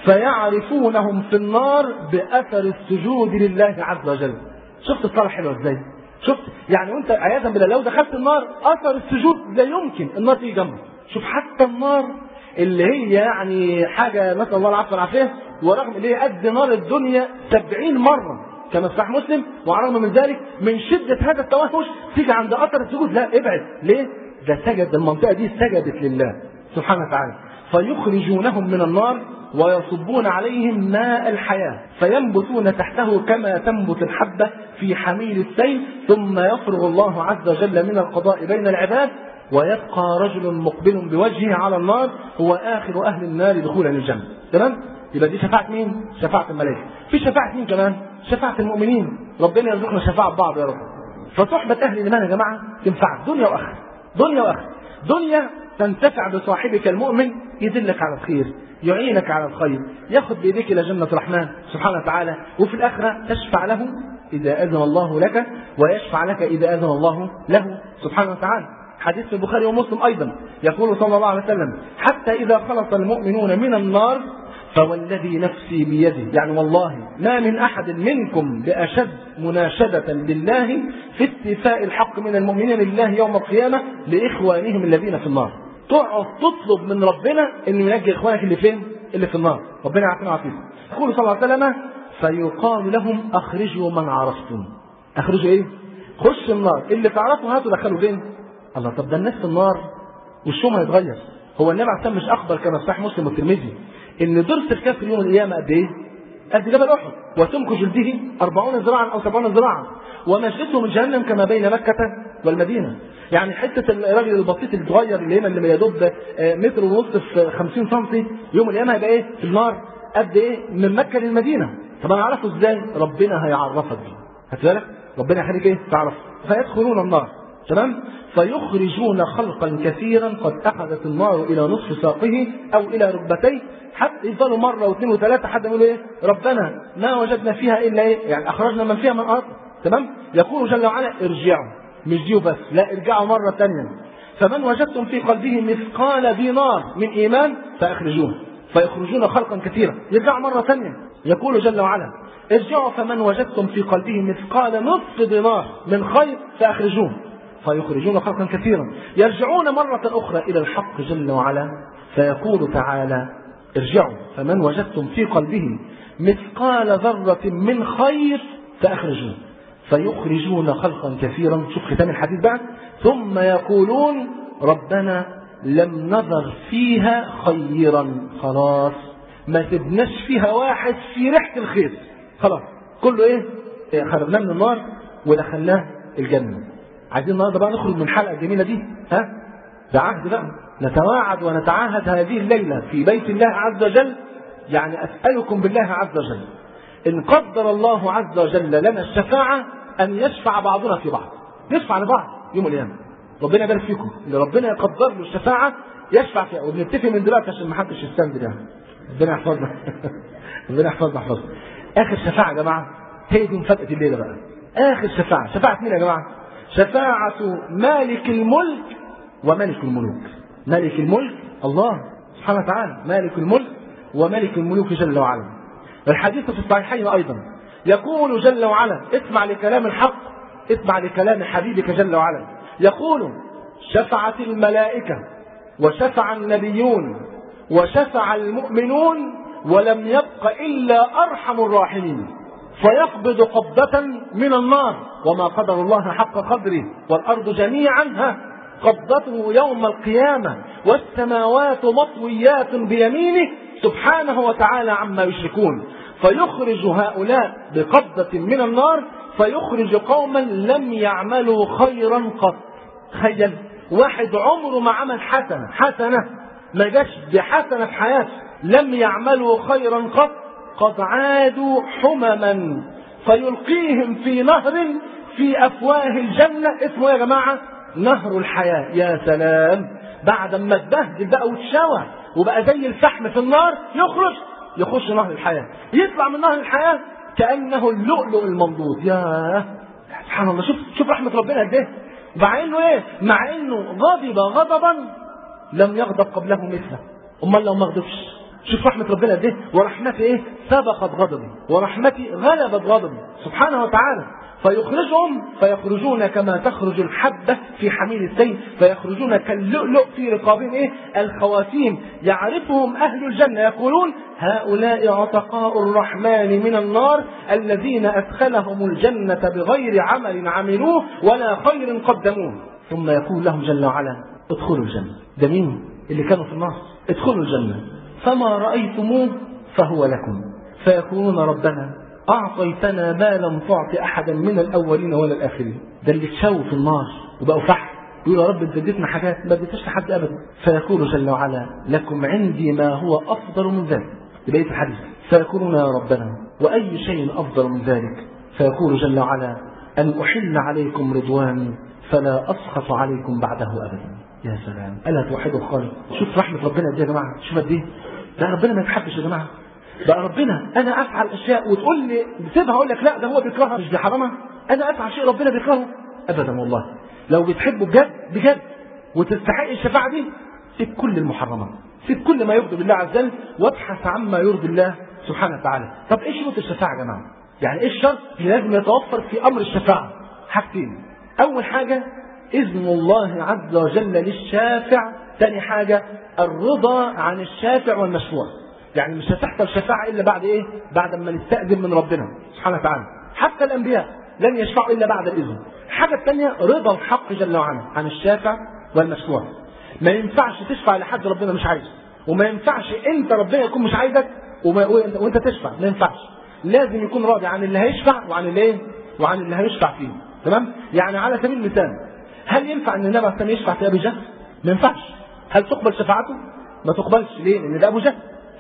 فيعرفونهم في النار بأثر السجود لله عز وجل شفت الصلاة حلوة ازاي شفت يعني وانت عياذا بالله لو دخلت النار اثر السجود لا يمكن النار تيجي جنبك شوف حتى النار اللي هي يعني حاجة نسأل الله العفو والعافية ورغم اللي هي قد نار الدنيا سبعين مرة كما صحيح مسلم وعلى الرغم من ذلك من شدة هذا التوحش تيجي عند أثر السجود لا ابعد ليه؟ ده سجد المنطقة دي سجدت لله سبحانه وتعالى فيخرجونهم من النار ويصبون عليهم ماء الحياة فينبتون تحته كما تنبت الحبة في حميل السيل ثم يفرغ الله عز وجل من القضاء بين العباد ويبقى رجل مقبل بوجهه على النار هو آخر أهل النار دخولا للجنة تمام؟ يبقى دي شفاعة مين؟ شفاعة الملائكة في شفاعة مين كمان؟ شفاعة المؤمنين ربنا يرزقنا شفاعة بعض يا رب فصحبة أهل الإيمان يا جماعة تنفعك دنيا وآخرة دنيا وآخرة دنيا تنتفع بصاحبك المؤمن يدلك على الخير يعينك على الخير ياخذ بيديك الى جنه الرحمن سبحانه وتعالى وفي الاخره تشفع له اذا اذن الله لك ويشفع لك اذا اذن الله له سبحانه وتعالى حديث في البخاري ومسلم ايضا يقول صلى الله عليه وسلم حتى اذا خلص المؤمنون من النار فوالذي نفسي بيده يعني والله ما من احد منكم باشد مناشده لله في استيفاء الحق من المؤمنين لله يوم القيامه لاخوانهم الذين في النار تقعد تطلب من ربنا انه ينجي اخوانك اللي فين؟ اللي في النار، ربنا يعافينا ويعافيكم. يقول صلى الله عليه وسلم: فيقال لهم اخرجوا من عرفتم. اخرجوا ايه؟ خش النار، اللي تعرفوا هاتوا دخلوا فين؟ الله طب ده الناس في النار وشهم هيتغير. هو النبي عليه مش اخبر كما في صحيح مسلم والترمذي ان درس الكافر يوم القيامه قد ايه؟ قد جبل احد وسمك جلده 40 ذراعا او 70 ذراعا ومجلسه من جهنم كما بين مكه والمدينه يعني حته الراجل البسيط الصغير اللي هنا اللي يدوب متر ونص في 50 سم يوم القيامه هيبقى ايه في النار قد ايه من مكه للمدينه طب انا اعرفه ازاي ربنا هيعرفك بيه خدت بالك ربنا يخليك ايه تعرف فيدخلون النار تمام فيخرجون خلقا كثيرا قد اخذت النار الى نصف ساقه او الى ركبتيه حتى يفضلوا مره واثنين وثلاثه حتى يقولوا ايه ربنا ما وجدنا فيها الا ايه يعني اخرجنا من فيها من ارض تمام يقول جل وعلا ارجعوا مش دي بس لا ارجعوا مرة تانية فمن وجدتم في قلبه مثقال دينار من إيمان فأخرجوه فيخرجون خلقا كثيرا يرجعوا مرة تانية يقول جل وعلا ارجعوا فمن وجدتم في قلبه مثقال نصف دينار من خير فأخرجوه فيخرجون خلقا كثيرا يرجعون مرة أخرى إلى الحق جل وعلا فيقول تعالى ارجعوا فمن وجدتم في قلبه مثقال ذرة من خير فأخرجوه فيخرجون خلقا كثيرا شوف ختام الحديث بقى ثم يقولون ربنا لم نذر فيها خيرا خلاص ما سبناش فيها واحد في ريحة الخير خلاص كله ايه خرجناه من النار ودخلناه الجنة عايزين النهارده بقى نخرج من الحلقة الجميلة دي ها ده عهد بقى نتواعد ونتعاهد هذه الليلة في بيت الله عز وجل يعني أسألكم بالله عز وجل إن قدر الله عز وجل لنا الشفاعة أن يشفع بعضنا في بعض نشفع لبعض يوم القيامة ربنا يبارك فيكم اللي ربنا يقدر له الشفاعة يشفع فيها وبنتفق من دلوقتي عشان ما حدش يستنزل يعني ربنا يحفظنا ربنا يحفظنا يحفظنا آخر شفاعة يا جماعة هي دي مفاجأة الليلة بقى آخر شفاعة شفاعة مين يا جماعة؟ شفاعة مالك الملك وملك الملوك مالك الملك الله سبحانه وتعالى مالك الملك وملك الملوك جل وعلا الحديث في الصحيحين أيضا يقول جل وعلا اسمع لكلام الحق اسمع لكلام حبيبك جل وعلا يقول شفعت الملائكة وشفع النبيون وشفع المؤمنون ولم يبق إلا أرحم الراحمين فيقبض قبضة من النار وما قدر الله حق قدره والأرض جميعا ها قبضته يوم القيامة والسماوات مطويات بيمينه سبحانه وتعالى عما يشركون فيخرج هؤلاء بقبضة من النار فيخرج قوما لم يعملوا خيرا قط تخيل واحد عمره ما عمل حسنة حسنة ما جاش بحسنة في حياته لم يعملوا خيرا قط قد عادوا حمما فيلقيهم في نهر في أفواه الجنة اسمه يا جماعة نهر الحياة يا سلام بعد ما اتبهدل بقى واتشوى وبقى زي الفحم في النار يخرج يخش نهر الحياة يطلع من نهر الحياة كأنه اللؤلؤ المنضود يا سبحان الله شوف شوف رحمة ربنا قد ايه مع انه ايه مع انه غضب غضبا لم يغضب قبله مثله امال لو ما غضبش شوف رحمة ربنا قد ايه ورحمتي ايه سبقت غضبي ورحمتي غلبت غضبي سبحانه وتعالى فيخرجهم فيخرجون كما تخرج الحبة في حميل السيل فيخرجون كاللؤلؤ في رقابهم ايه الخواتيم يعرفهم أهل الجنة يقولون هؤلاء عتقاء الرحمن من النار الذين أدخلهم الجنة بغير عمل عملوه ولا خير قدموه ثم يقول لهم جل وعلا ادخلوا الجنة ده مين اللي كانوا في النار ادخلوا الجنة فما رأيتموه فهو لكم فيقولون ربنا أعطيتنا ما لم تعط أحدا من الأولين ولا الآخرين ده اللي اتشووا في النار وبقوا فحم يقول يا رب انت اديتنا حاجات ما اديتش لحد ابدا فيقول جل وعلا لكم عندي ما هو افضل من ذلك بقيه الحديث فيقولون يا ربنا واي شيء افضل من ذلك فيقول جل وعلا ان احل عليكم رضواني فلا اسخط عليكم بعده ابدا يا سلام الا توحدوا الخالق شوف رحمه ربنا دي يا جماعه شوف قد ايه ده ربنا ما يتحبش يا جماعه بقى ربنا انا افعل اشياء وتقول لي سيبها اقول لك لا ده هو بيكرهها مش دي حرامه انا افعل شيء ربنا بيكرهه ابدا والله لو بتحبه بجد بجد وتستحق الشفاعه دي سيب كل المحرمات سيب كل ما يرضي بالله عز وجل وابحث عما يرضي الله سبحانه وتعالى طب ايه شروط الشفاعه يا جماعه يعني ايه الشرط اللي لازم يتوفر في امر الشفاعه حاجتين اول حاجه اذن الله عز وجل للشافع ثاني حاجه الرضا عن الشافع والمشفوع يعني مش هتحصل شفاعة إلا بعد إيه؟ بعد ما نستأذن من ربنا سبحانه وتعالى حتى الأنبياء لن يشفعوا إلا بعد الإذن الحاجة الثانية رضا الحق جل وعلا عن الشافع والمشفوع ما ينفعش تشفع لحد ربنا مش عايزه وما ينفعش أنت ربنا يكون مش عايزك وما وأنت تشفع ما ينفعش لازم يكون راضي عن اللي هيشفع وعن اللي إيه؟ وعن اللي هيشفع فيه تمام؟ يعني على سبيل المثال هل ينفع ان النبي عليه الصلاه يشفع في ابي جهل؟ ما ينفعش هل تقبل شفاعته؟ ما تقبلش ليه؟ لان ده ابو جهل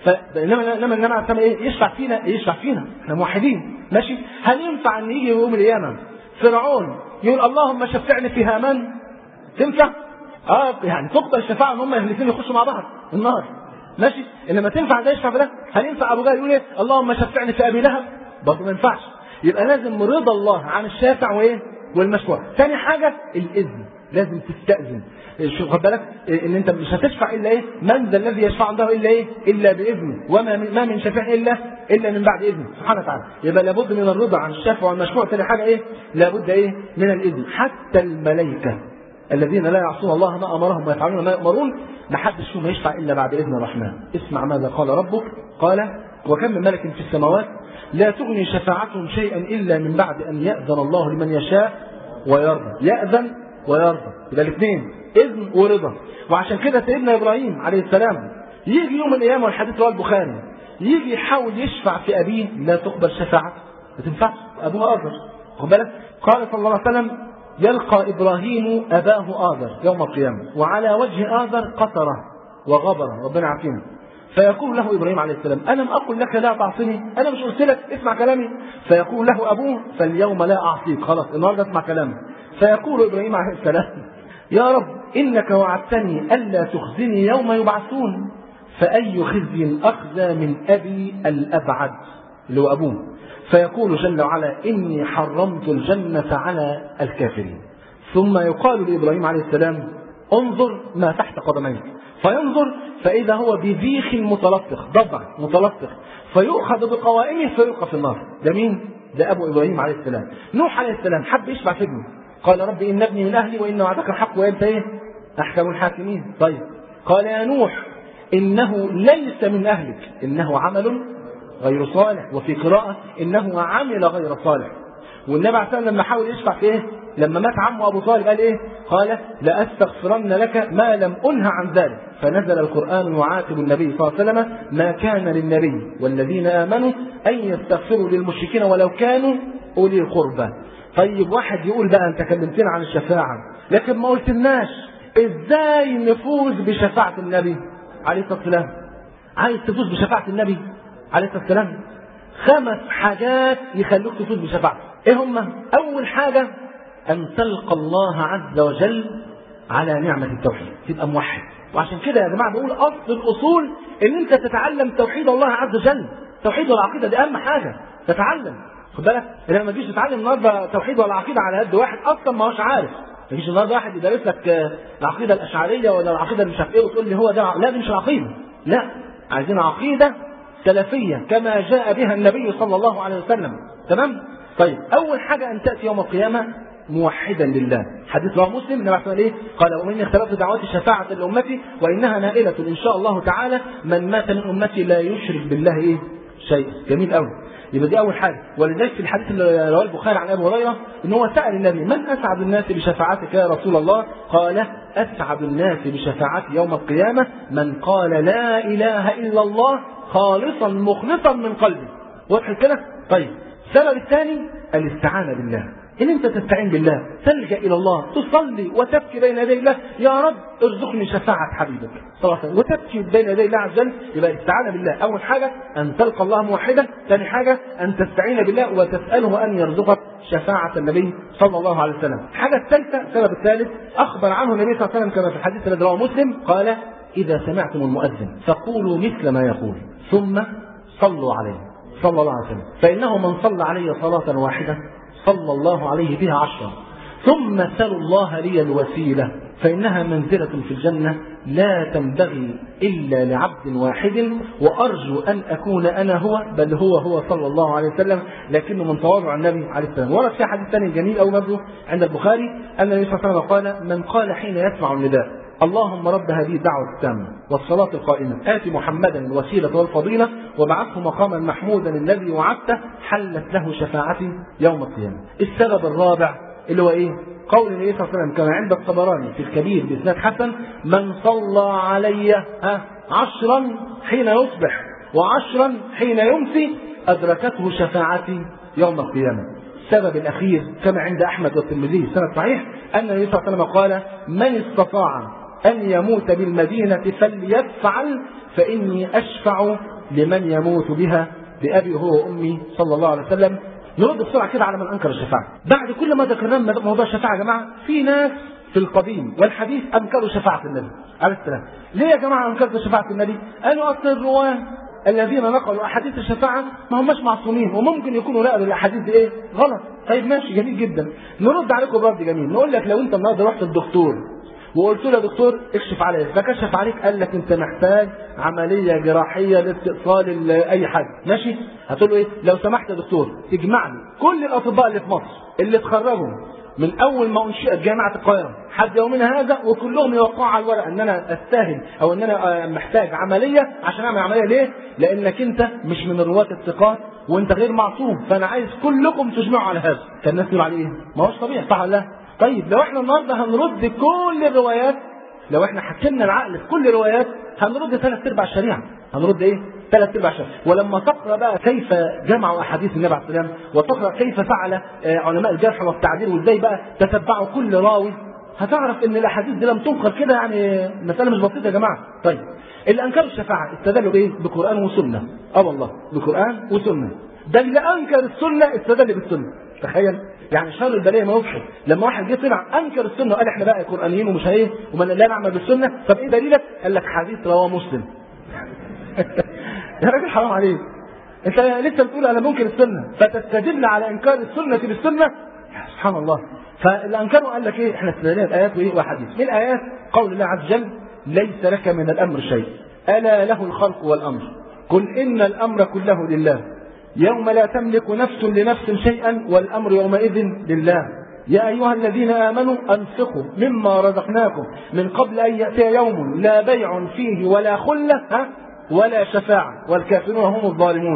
فانما انما النبي عليه الصلاه ايه يشفع فينا يشفع فينا احنا موحدين ماشي هل ينفع ان يجي يوم القيامه فرعون يقول اللهم شفعني في هامان تنفع اه يعني تقبل الشفاعه ان هم الاثنين يخشوا مع بعض النار ماشي انما تنفع ده يشفع في ده هل ينفع ابو جهل يقول ايه اللهم شفعني في ابي لهب برضه ما ينفعش يبقى لازم رضا الله عن الشافع وايه والمشفوع ثاني حاجه الاذن لازم تستأذن شوف خد بالك ان انت مش هتشفع الا ايه من ذا الذي يشفع عنده الا ايه الا باذنه وما من ما من شفيع الا الا من بعد اذنه سبحانه وتعالى يبقى لابد من الرضا عن الشافع والمشفوع ثاني حاجه ايه لابد ايه من الاذن حتى الملائكه الذين لا يعصون الله ما امرهم ويفعلون ما يؤمرون ما حدش فيهم يشفع الا بعد اذن الرحمن اسمع ماذا قال ربك قال وكم من ملك في السماوات لا تغني شفاعتهم شيئا الا من بعد ان ياذن الله لمن يشاء ويرضى ياذن ويرضى يبقى الاثنين اذن ورضا وعشان كده سيدنا ابراهيم عليه السلام يجي يوم القيامه والحديث رواه البخاري يجي يحاول يشفع في ابيه لا تقبل شفاعته ما تنفعش ابوه اذر خد بالك قال صلى الله عليه وسلم يلقى ابراهيم اباه اذر يوم القيامه وعلى وجه اذر قطره وغبره ربنا يعافينا فيقول له ابراهيم عليه السلام الم اقل لك لا تعصني انا مش قلت لك اسمع كلامي فيقول له ابوه فاليوم لا اعصيك خلاص النهارده اسمع كلامي فيقول ابراهيم عليه السلام يا رب انك وعدتني الا تخزني يوم يبعثون فاي خزي اخزى من ابي الابعد اللي هو ابوه فيقول جل وعلا اني حرمت الجنه على الكافرين ثم يقال لابراهيم عليه السلام انظر ما تحت قدميك فينظر فاذا هو بذيخ متلطخ ضبع متلطخ فيؤخذ بقوائمه فيلقى في النار ده مين ده ابو ابراهيم عليه السلام نوح عليه السلام حب يشبع في ابنه قال رب إن ابني من أهلي وإن وعدك الحق وأنت إيه؟ أحكم الحاكمين طيب قال يا نوح إنه ليس من أهلك إنه عمل غير صالح وفي قراءة إنه عمل غير صالح والنبي عليه السلام لما حاول يشفع في إيه؟ لما مات عمه ابو طالب قال ايه قال لاستغفرن لك ما لم انه عن ذلك فنزل القران يعاتب النبي صلى الله عليه وسلم ما كان للنبي والذين امنوا ان يستغفروا للمشركين ولو كانوا اولي القربى طيب واحد يقول بقى انت كلمتنا عن الشفاعه لكن ما قلتلناش ازاي نفوز بشفاعه النبي عليه الصلاه والسلام عايز تفوز بشفاعه النبي عليه الصلاه والسلام خمس حاجات يخلوك تفوز بشفاعته ايه هم اول حاجه ان تلقى الله عز وجل على نعمه التوحيد تبقى موحد وعشان كده يا جماعه بقول اصل الاصول ان انت تتعلم توحيد الله عز وجل توحيد والعقيده دي اهم حاجه تتعلم خد بالك لما ما تجيش تتعلم النهارده توحيد ولا عقيده على قد واحد اصلا ما هوش عارف ما يجيش النهارده واحد يدرس لك العقيده الاشعريه ولا العقيده مش عارف ايه وتقول لي هو ده لا دي مش العقيده لا عايزين عقيده سلفيه كما جاء بها النبي صلى الله عليه وسلم تمام طيب اول حاجه ان تاتي يوم القيامه موحدا لله حديث رواه مسلم النبي عليه ايه قال ومن اختلفت دعوات شفاعة لأمتي وإنها نائلة إن شاء الله تعالى من مات من أمتي لا يشرك بالله إيه شيء جميل قوي يبقى دي أول حاجة ولذلك في الحديث اللي رواه البخاري عن أبي هريرة إن هو سأل النبي من أسعد الناس بشفاعتك يا رسول الله قال أسعد الناس بشفاعتي يوم القيامة من قال لا إله إلا الله خالصا مخلصا من قلبه واضح كده طيب السبب الثاني الاستعانة بالله ان انت تستعين بالله تلجا الى الله تصلي وتبكي بين يدي الله يا رب ارزقني شفاعه حبيبك صلى الله عليه وسلم وتبكي بين يدي الله عز وجل يبقى الاستعانه بالله اول حاجه ان تلقى الله موحدا ثاني حاجه ان تستعين بالله وتساله ان يرزقك شفاعه النبي صلى الله عليه وسلم الحاجه الثالثه السبب الثالث اخبر عنه النبي صلى الله عليه وسلم كما في الحديث الذي رواه مسلم قال اذا سمعتم المؤذن فقولوا مثل ما يقول ثم صلوا عليه صلى الله عليه وسلم فانه من صلى علي صلاه واحده صلى الله عليه بها عشرا ثم سلوا الله لي الوسيلة فإنها منزلة في الجنة لا تنبغي إلا لعبد واحد وأرجو أن أكون أنا هو بل هو هو صلى الله عليه وسلم لكنه من تواضع النبي عليه السلام ورد في حديث ثاني جميل أو برضه عند البخاري أن النبي صلى الله عليه وسلم قال من قال حين يسمع النداء اللهم رب هذه الدعوة التامة والصلاة القائمة آت محمدا الوسيلة والفضيلة وابعثه مقاما محمودا الذي وعدته حلت له شفاعتي يوم القيامة. السبب الرابع اللي هو إيه؟ قول النبي صلى الله عليه وسلم كما عند الطبراني في الكبير بإسناد حسن من صلى علي ها عشرا حين يصبح وعشرا حين يمسي أدركته شفاعتي يوم القيامة. السبب الأخير كما عند أحمد والترمذي سند صحيح أن النبي صلى الله عليه وسلم قال من استطاع أن يموت بالمدينة فليفعل فإني أشفع لمن يموت بها بأبي هو وأمي صلى الله عليه وسلم نرد بسرعة كده على من أنكر الشفاعة بعد كل ما ذكرنا موضوع الشفاعة يا جماعة في ناس في القديم والحديث أنكروا شفاعة النبي عليه السلام ليه يا جماعة أنكرتوا شفاعة النبي قالوا أصل الرواه الذين نقلوا احاديث الشفاعه ما هماش معصومين وممكن يكونوا نقلوا الاحاديث دي ايه غلط طيب ماشي جميل جدا نرد عليكم برد جميل نقول لك لو انت النهارده رحت الدكتور وقلت له يا دكتور اكشف عليا فكشف عليك قال لك انت محتاج عمليه جراحيه لاستئصال اي حاجه ماشي هتقول له ايه لو سمحت يا دكتور تجمع لي كل الاطباء اللي في مصر اللي اتخرجوا من اول ما انشئت جامعه القاهره حد يومنا هذا وكلهم يوقعوا على الورق ان انا استاهل او ان انا محتاج عمليه عشان اعمل عمليه ليه؟ لانك انت مش من الرواه الثقات وانت غير معصوم فانا عايز كلكم تجمعوا على هذا كان الناس تقول عليه ايه؟ ما هوش طبيعي صح ولا لا؟ طيب لو احنا النهارده هنرد كل الروايات لو احنا حكمنا العقل في كل الروايات هنرد ثلاث ارباع الشريعه هنرد ايه؟ ثلاث ارباع الشريعه ولما تقرا بقى كيف جمعوا احاديث النبي عليه السلام وتقرا كيف فعل علماء الجرح والتعديل وازاي بقى تتبعوا كل راوي هتعرف ان الاحاديث دي لم تنقل كده يعني مساله مش بسيطه يا جماعه طيب اللي انكروا الشفاعه استدلوا بايه؟ بقران وسنه اه والله بقران وسنه ده اللي انكر السنه استدل بالسنه تخيل يعني شر البليه ما يضحك لما واحد جه طلع انكر السنه وقال احنا بقى قرانيين ومش ايه وما لا نعمل بالسنه طب ايه دليلك؟ قال لك حديث رواه مسلم يا راجل حرام عليك انت لسه بتقول انا ممكن السنه فتستدل على انكار السنه بالسنه سبحان الله فاللي انكروا قال لك ايه احنا استدلنا بايات وايه وحديث من الايات قول الله عز وجل ليس لك من الامر شيء الا له الخلق والامر قل ان الامر كله لله يوم لا تملك نفس لنفس شيئا والامر يومئذ لله يا ايها الذين امنوا انفقوا مما رزقناكم من قبل ان ياتي يوم لا بيع فيه ولا خله ها ولا شفاعه والكافرون هم الظالمون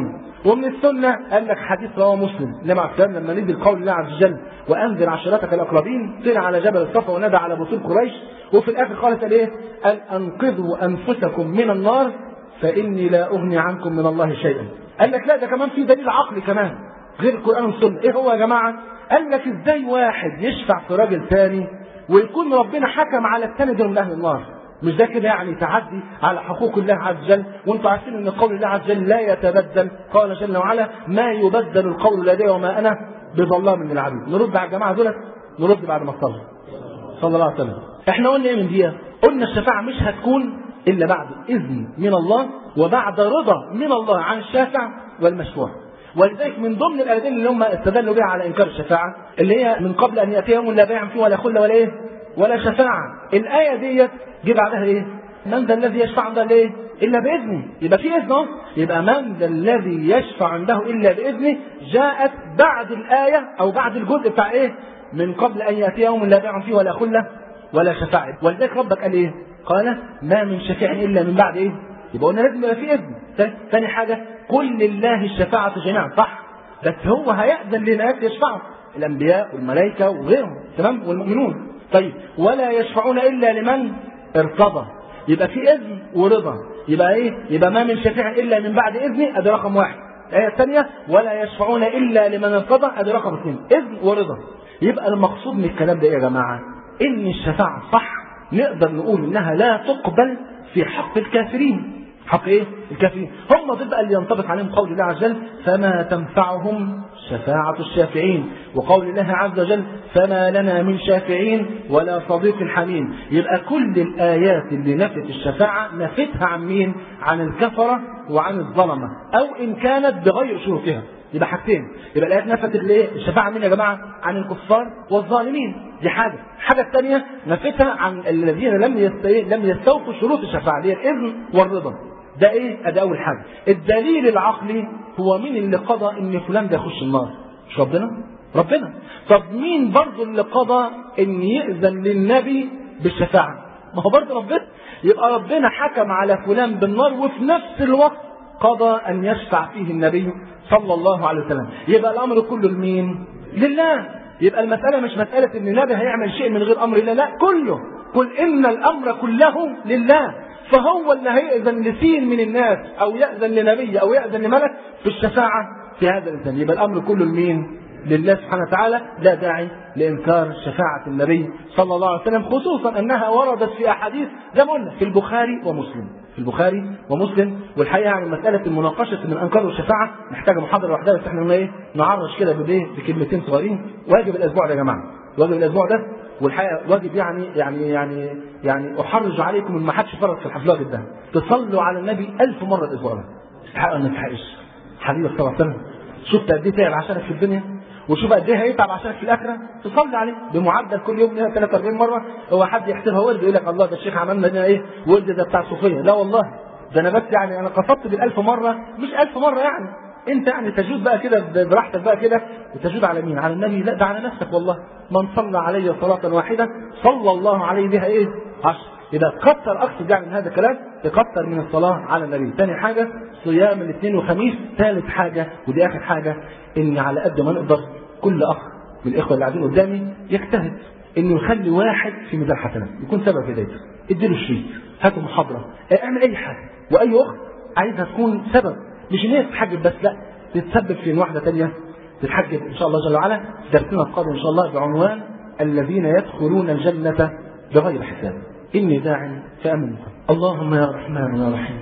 ومن السنة قال لك حديث رواه مسلم النبي عليه السلام لما نزل قول الله عز وجل وأنذر عشيرتك الأقربين طلع على جبل الصفا ونادى على بطول قريش وفي الآخر قالت قال إيه؟ قال أنقذوا أنفسكم من النار فإني لا أغني عنكم من الله شيئا قال لك لا ده كمان في دليل عقلي كمان غير القرآن والسنة إيه هو يا جماعة؟ قال لك إزاي واحد يشفع في راجل ثاني ويكون ربنا حكم على الثاني ده من أهل النار مش ده كده يعني تعدي على حقوق الله عز وجل وانتم عارفين ان قول الله عز وجل لا يتبدل قال جل وعلا ما يبدل القول لدي وما انا بظلام من العبيد نرد على الجماعه دولت نرد بعد ما صلى صلى الله عليه وسلم احنا قلنا ايه من دي قلنا الشفاعه مش هتكون الا بعد اذن من الله وبعد رضا من الله عن الشافع والمشفوع ولذلك من ضمن الادله اللي هم استدلوا بها على انكار الشفاعه اللي هي من قبل ان ياتي يوم لا بيع فيه ولا خله ولا ايه ولا شفاعه الايه ديت جه بعدها ايه من ذا الذي يشفع عنده ايه الا باذنه يبقى في اذن اهو يبقى من ذا الذي يشفع عنده الا باذنه جاءت بعد الايه او بعد الجزء بتاع ايه من قبل ان ياتي يوم لا بيع فيه ولا خله ولا شفاعه ولذلك ربك قال ايه قال ما من شفيع الا من بعد ايه يبقى قلنا لازم يبقى في اذن ثاني حاجه قل لله الشفاعه جميعا صح بس هو هيأذن لناس يشفعوا الانبياء والملائكه وغيرهم تمام والمؤمنون طيب ولا يشفعون الا لمن ارتضى يبقى في اذن ورضا يبقى ايه يبقى ما من شفيع الا من بعد اذني ادي رقم واحد الايه الثانيه ولا يشفعون الا لمن ارتضى ادي رقم اثنين اذن ورضا يبقى المقصود من الكلام ده ايه يا جماعه ان الشفاعه صح نقدر نقول انها لا تقبل في حق الكافرين حق ايه الكافرين هم تبقى اللي ينطبق عليهم قول الله عز وجل فما تنفعهم شفاعة الشافعين وقول الله عز وجل فما لنا من شافعين ولا صديق حميم يبقى كل الآيات اللي نفت الشفاعة نفتها عن مين عن الكفرة وعن الظلمة أو إن كانت بغير شروطها يبقى حاجتين يبقى الآيات نفت الايه الشفاعة مين يا جماعة عن الكفار والظالمين دي حاجة الحاجة الثانية نفتها عن الذين لم يستي... لم يستوفوا شروط الشفاعة اللي هي الإذن والرضا ده ايه ادي اول حاجه الدليل العقلي هو مين اللي قضى ان فلان ده يخش النار مش ربنا ربنا طب مين برضه اللي قضى ان يأذن للنبي بالشفاعه ما هو برضه ربنا يبقى ربنا حكم على فلان بالنار وفي نفس الوقت قضى ان يشفع فيه النبي صلى الله عليه وسلم يبقى الامر كله لمين لله يبقى المساله مش مساله ان النبي هيعمل شيء من غير امر الله لا كله قل ان الامر كله لله فهو اللي هيأذن لسين من الناس أو يأذن لنبي أو يأذن لملك في الشفاعة في هذا الإنسان يبقى الأمر كله لمين؟ لله سبحانه وتعالى لا داعي لإنكار شفاعة النبي صلى الله عليه وسلم خصوصا أنها وردت في أحاديث زي ما قلنا في البخاري ومسلم في البخاري ومسلم والحقيقة يعني مسألة المناقشة من أنكار الشفاعة محتاجة محاضرة لوحدها بس احنا ايه نعرج كده بإيه بكلمتين صغيرين واجب الأسبوع ده يا جماعة واجب الأسبوع ده والحقيقه واجب يعني يعني يعني يعني احرج عليكم ان ما حدش فرط في الحفل واجب ده تصلوا على النبي ألف مره الاسبوع ده الحقيقه ما تحقش حبيبي صلى الله عليه وسلم شفت قد ايه تعب عشانك في الدنيا وشوف قد ايه هيتعب عشانك في الاخره تصلي عليه بمعدل كل يوم 43 مره هو حد يحسبها ولد يقول لك الله ده الشيخ عملنا لنا ايه ولد ده بتاع صوفيه لا والله ده انا بس يعني انا قصدت بالألف مره مش ألف مره يعني انت يعني تجود بقى كده براحتك بقى كده وتجود على مين؟ على النبي لا ده على نفسك والله من صلى علي صلاة واحدة صلى الله عليه بها ايه؟ عشر يبقى تكتر اقصد يعني من هذا الكلام تكتر من الصلاة على النبي ثاني حاجة صيام الاثنين وخميس ثالث حاجة ودي اخر حاجة ان على قد ما نقدر كل اخ من الاخوة اللي قاعدين قدامي يجتهد انه يخلي واحد في ميزان حسنات يكون سبب في هدايته اديله شريط هاتوا محاضرة اعمل اي حاجة واي اخت عايزها تكون سبب مش ان هي تتحجب بس لا تتسبب في ان واحده ثانيه تتحجب ان شاء الله جل وعلا درسنا القادم ان شاء الله بعنوان الذين يدخلون الجنه بغير حساب اني داع فامن اللهم يا رحمن يا رحيم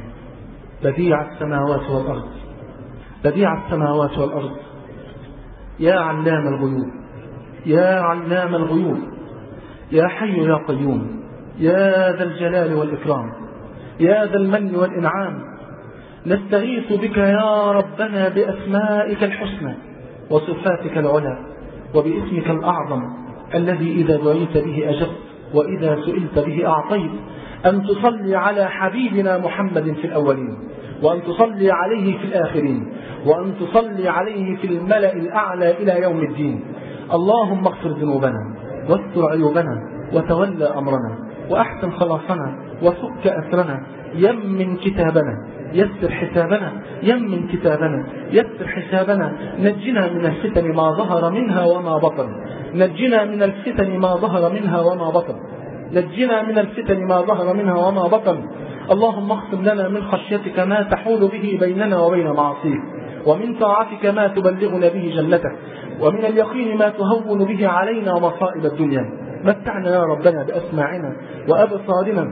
بديع السماوات والارض بديع السماوات والارض يا علام الغيوب يا علام الغيوب يا حي يا قيوم يا ذا الجلال والاكرام يا ذا المن والانعام نستغيث بك يا ربنا بأسمائك الحسنى وصفاتك العلى وباسمك الأعظم الذي إذا دعيت به أجبت وإذا سئلت به أعطيت أن تصلي على حبيبنا محمد في الأولين وأن تصلي عليه في الآخرين وأن تصلي عليه في الملأ الأعلى إلى يوم الدين اللهم اغفر ذنوبنا واستر عيوبنا وتولى أمرنا وأحسن خلاصنا وفك أسرنا يمن كتابنا يسر حسابنا يمن كتابنا يسر حسابنا نجنا من الفتن ما ظهر منها وما بطن نجنا من الفتن ما ظهر منها وما بطن نجنا من الفتن ما ظهر منها وما بطن اللهم اقسم لنا من خشيتك ما تحول به بيننا وبين معصيك ومن طاعتك ما تبلغنا به جنتك ومن اليقين ما تهون به علينا مصائب الدنيا متعنا يا ربنا بأسماعنا وأبصارنا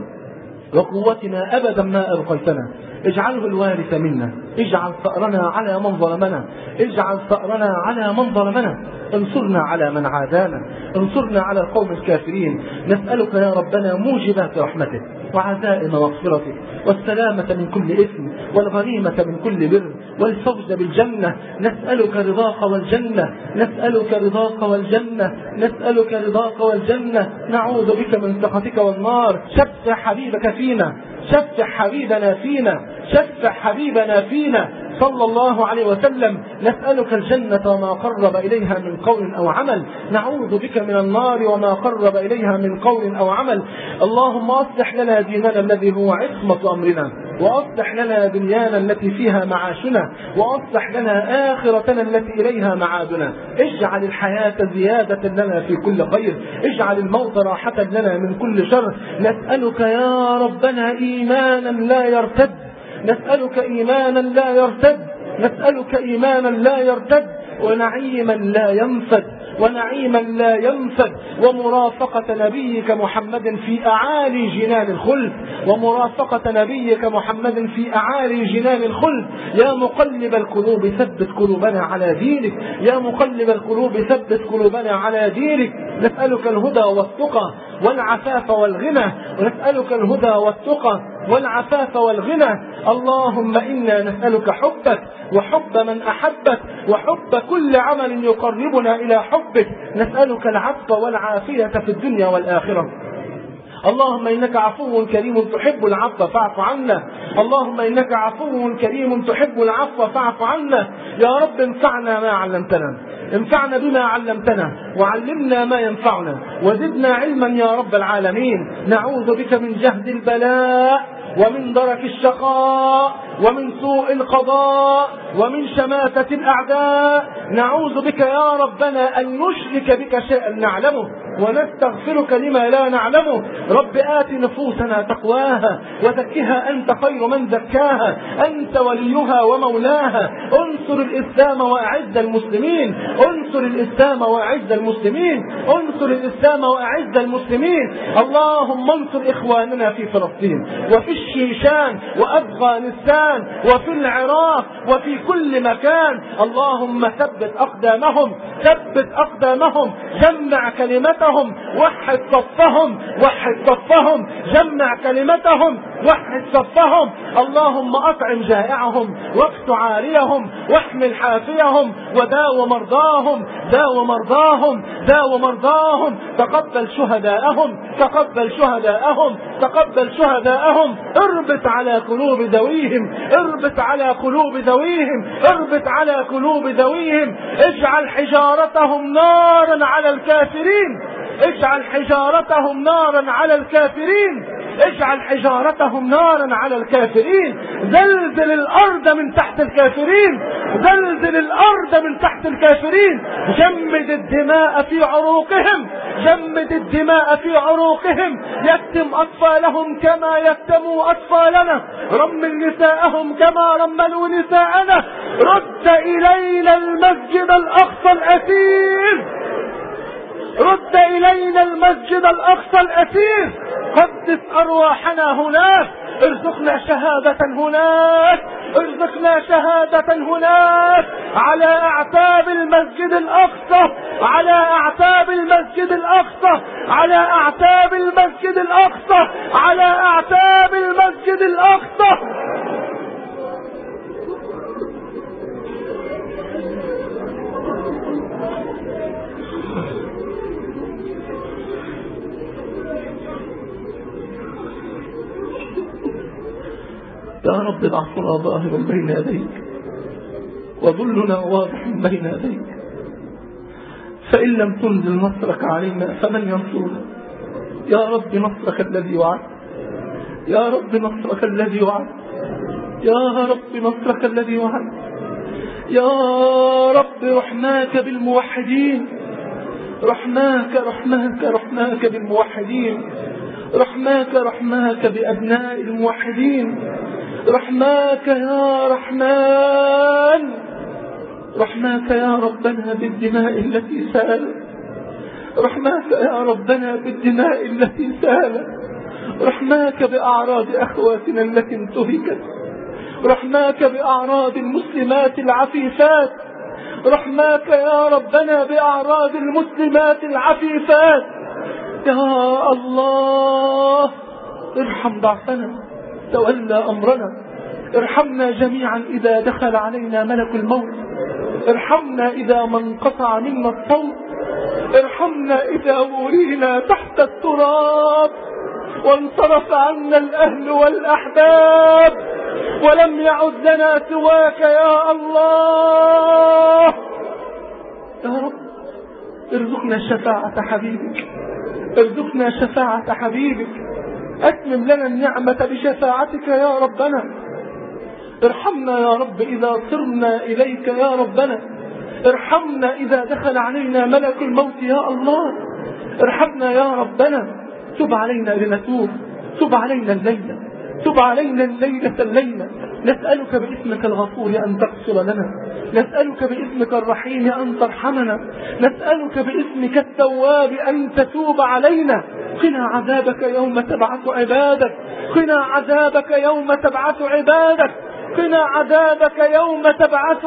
وقوتنا أبدا ما أبقيتنا اجعله الوارث منا اجعل ثأرنا على من ظلمنا اجعل ثأرنا على من ظلمنا انصرنا على من عادانا انصرنا على القوم الكافرين نسألك يا ربنا موجبات رحمتك وعزائم مغفرتك والسلامة من كل إثم والغنيمة من كل بر والفوز بالجنة نسألك رضاك والجنة نسألك رضاك والجنة نسألك رضاك والجنة نعوذ بك من سخطك والنار شفع حبيبك فينا شفع حبيبنا فينا شفع حبيبنا فينا صلى الله عليه وسلم نسألك الجنة وما قرب إليها من قول أو عمل نعوذ بك من النار وما قرب إليها من قول أو عمل اللهم أصلح لنا ديننا الذي هو عصمة أمرنا وأصلح لنا دنيانا التي فيها معاشنا وأصلح لنا آخرتنا التي إليها معادنا اجعل الحياة زيادة لنا في كل خير اجعل الموت راحة لنا من كل شر نسألك يا ربنا إيمانا لا يرتد نسألك إيمانا لا يرتد نسألك إيمانا لا يرتد ونعيما لا ينفد ونعيما لا ينفد ومرافقة نبيك محمد في أعالي جنان الخلد ومرافقة نبيك محمد في أعالي جنان الخلد يا مقلب القلوب ثبت قلوبنا على دينك يا مقلب القلوب ثبت قلوبنا على دينك نسألك الهدى والتقى والعفاف والغنى ونسألك الهدى والتقى والعفاف والغنى اللهم إنا نسألك حبك وحب من أحبك وحب كل عمل يقربنا إلى حبك نسألك العفو والعافية في الدنيا والآخرة اللهم انك عفو كريم تحب العفو فاعف عنا اللهم انك عفو كريم تحب العفو فاعف عنا يا رب انفعنا ما علمتنا انفعنا بما علمتنا وعلمنا ما ينفعنا وزدنا علما يا رب العالمين نعوذ بك من جهد البلاء ومن درك الشقاء ومن سوء القضاء ومن شماتة الأعداء نعوذ بك يا ربنا أن نشرك بك شيئا نعلمه ونستغفرك لما لا نعلمه رب آت نفوسنا تقواها وزكها أنت خير من زكاها أنت وليها ومولاها انصر الإسلام وأعز المسلمين انصر الإسلام وأعز المسلمين انصر الإسلام وأعز المسلمين اللهم انصر إخواننا في فلسطين وفي الشيشان وأفغانستان وفي العراق وفي كل مكان اللهم ثبت أقدامهم ثبت أقدامهم جمع كلمتهم وحد صفهم وحد صفهم جمع كلمتهم وحد صفهم اللهم أطعم جائعهم واكس عاريهم واحمل حافيهم وداو مرضاهم داو مرضاهم داو مرضاهم تقبل شهداءهم تقبل شهداءهم تقبل شهداءهم اربط على قلوب ذويهم اربط على قلوب ذويهم اربط على قلوب ذويهم اجعل حجارتهم نارا على الكافرين اجعل حجارتهم نارا على الكافرين اجعل حجارتهم نارا على الكافرين زلزل الارض من تحت الكافرين زلزل الارض من تحت الكافرين جمد الدماء في عروقهم جمد الدماء في عروقهم يكتم اطفالهم كما يكتموا اطفالنا رمل نساءهم كما رملوا نساءنا رد الينا المسجد الاقصى الاسير رد إلينا المسجد الأقصى الأسير قدس أرواحنا هناك ارزقنا شهادة هناك ارزقنا شهادة هناك على أعتاب المسجد الأقصى على أعتاب المسجد الأقصى على أعتاب المسجد الأقصى على أعتاب المسجد الأقصى يا رب ضعفنا ظاهر بين يديك وذلنا واضح بين يديك فإن لم تنزل نصرك علينا فمن ينصرنا يا رب نصرك الذي وعدت يا رب نصرك الذي وعدت يا رب نصرك الذي وعدت يا رب رحناك بالموحدين رحناك رحناك رحناك بالموحدين رحماك رحماك بأبناء الموحدين رحماك يا رحمن رحماك يا ربنا بالدماء التي سالت رحماك يا ربنا بالدماء التي سالت رحماك بأعراض أخواتنا التي انتهكت رحماك بأعراض المسلمات العفيفات رحماك يا ربنا بأعراض المسلمات العفيفات يا الله ارحم ضعفنا تولى أمرنا ارحمنا جميعا إذا دخل علينا ملك الموت ارحمنا إذا ما انقطع منا الصوت ارحمنا إذا ورينا تحت التراب وانصرف عنا الأهل والأحباب ولم يعد لنا سواك يا الله يا رب ارزقنا شفاعة حبيبك ارزقنا شفاعة حبيبك أتمم لنا النعمة بشفاعتك يا ربنا ارحمنا يا رب إذا صرنا إليك يا ربنا ارحمنا إذا دخل علينا ملك الموت يا الله ارحمنا يا ربنا تب علينا لنتوب تب علينا الليلة تب علينا الليلة الليلة نسألك باسمك الغفور أن تغفر لنا نسألك باسمك الرحيم أن ترحمنا نسألك باسمك التواب أن تتوب علينا قنا عذابك يوم تبعث عبادك قنا عذابك يوم تبعث عبادك قنا عذابك يوم تبعث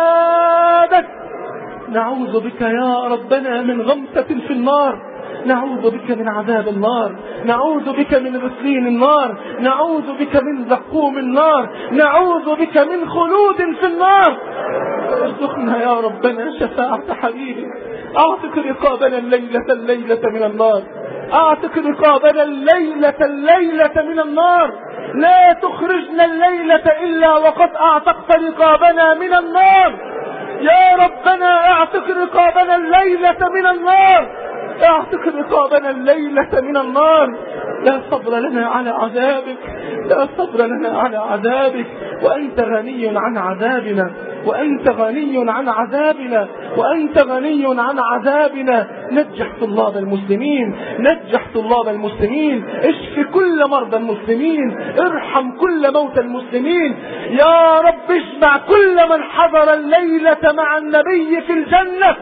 عبادك نعوذ بك يا ربنا من غمسة في النار نعوذ بك من عذاب النار نعوذ بك من غسلين النار نعوذ بك من زقوم النار نعوذ بك من خلود في النار ارزقنا يا ربنا شفاعة حبيبك اعتق رقابنا الليلة الليلة من النار اعتق رقابنا الليلة الليلة من النار لا تخرجنا الليلة إلا وقد أعتقت رقابنا من النار يا ربنا اعتق رقابنا الليلة من النار اعتق رقابنا الليلة من النار لا صبر لنا على عذابك لا صبر لنا على عذابك وأنت غني عن عذابنا وأنت غني عن عذابنا وأنت غني عن عذابنا نجح طلاب المسلمين نجح طلاب المسلمين اشف كل مرضى المسلمين ارحم كل موتى المسلمين يا رب اجمع كل من حضر الليلة مع النبي في الجنة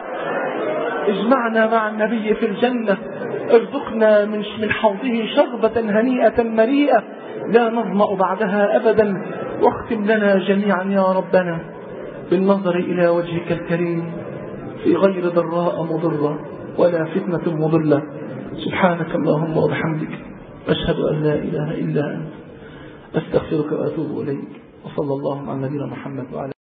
اجمعنا مع النبي في الجنة ارزقنا من من حوضه شربة هنيئة مريئة لا نظمأ بعدها أبدا واختم لنا جميعا يا ربنا بالنظر إلى وجهك الكريم في غير ضراء مضرة ولا فتنة مضلة سبحانك اللهم وبحمدك أشهد أن لا إله إلا أنت أستغفرك وأتوب إليك وصلى الله على نبينا محمد وعلى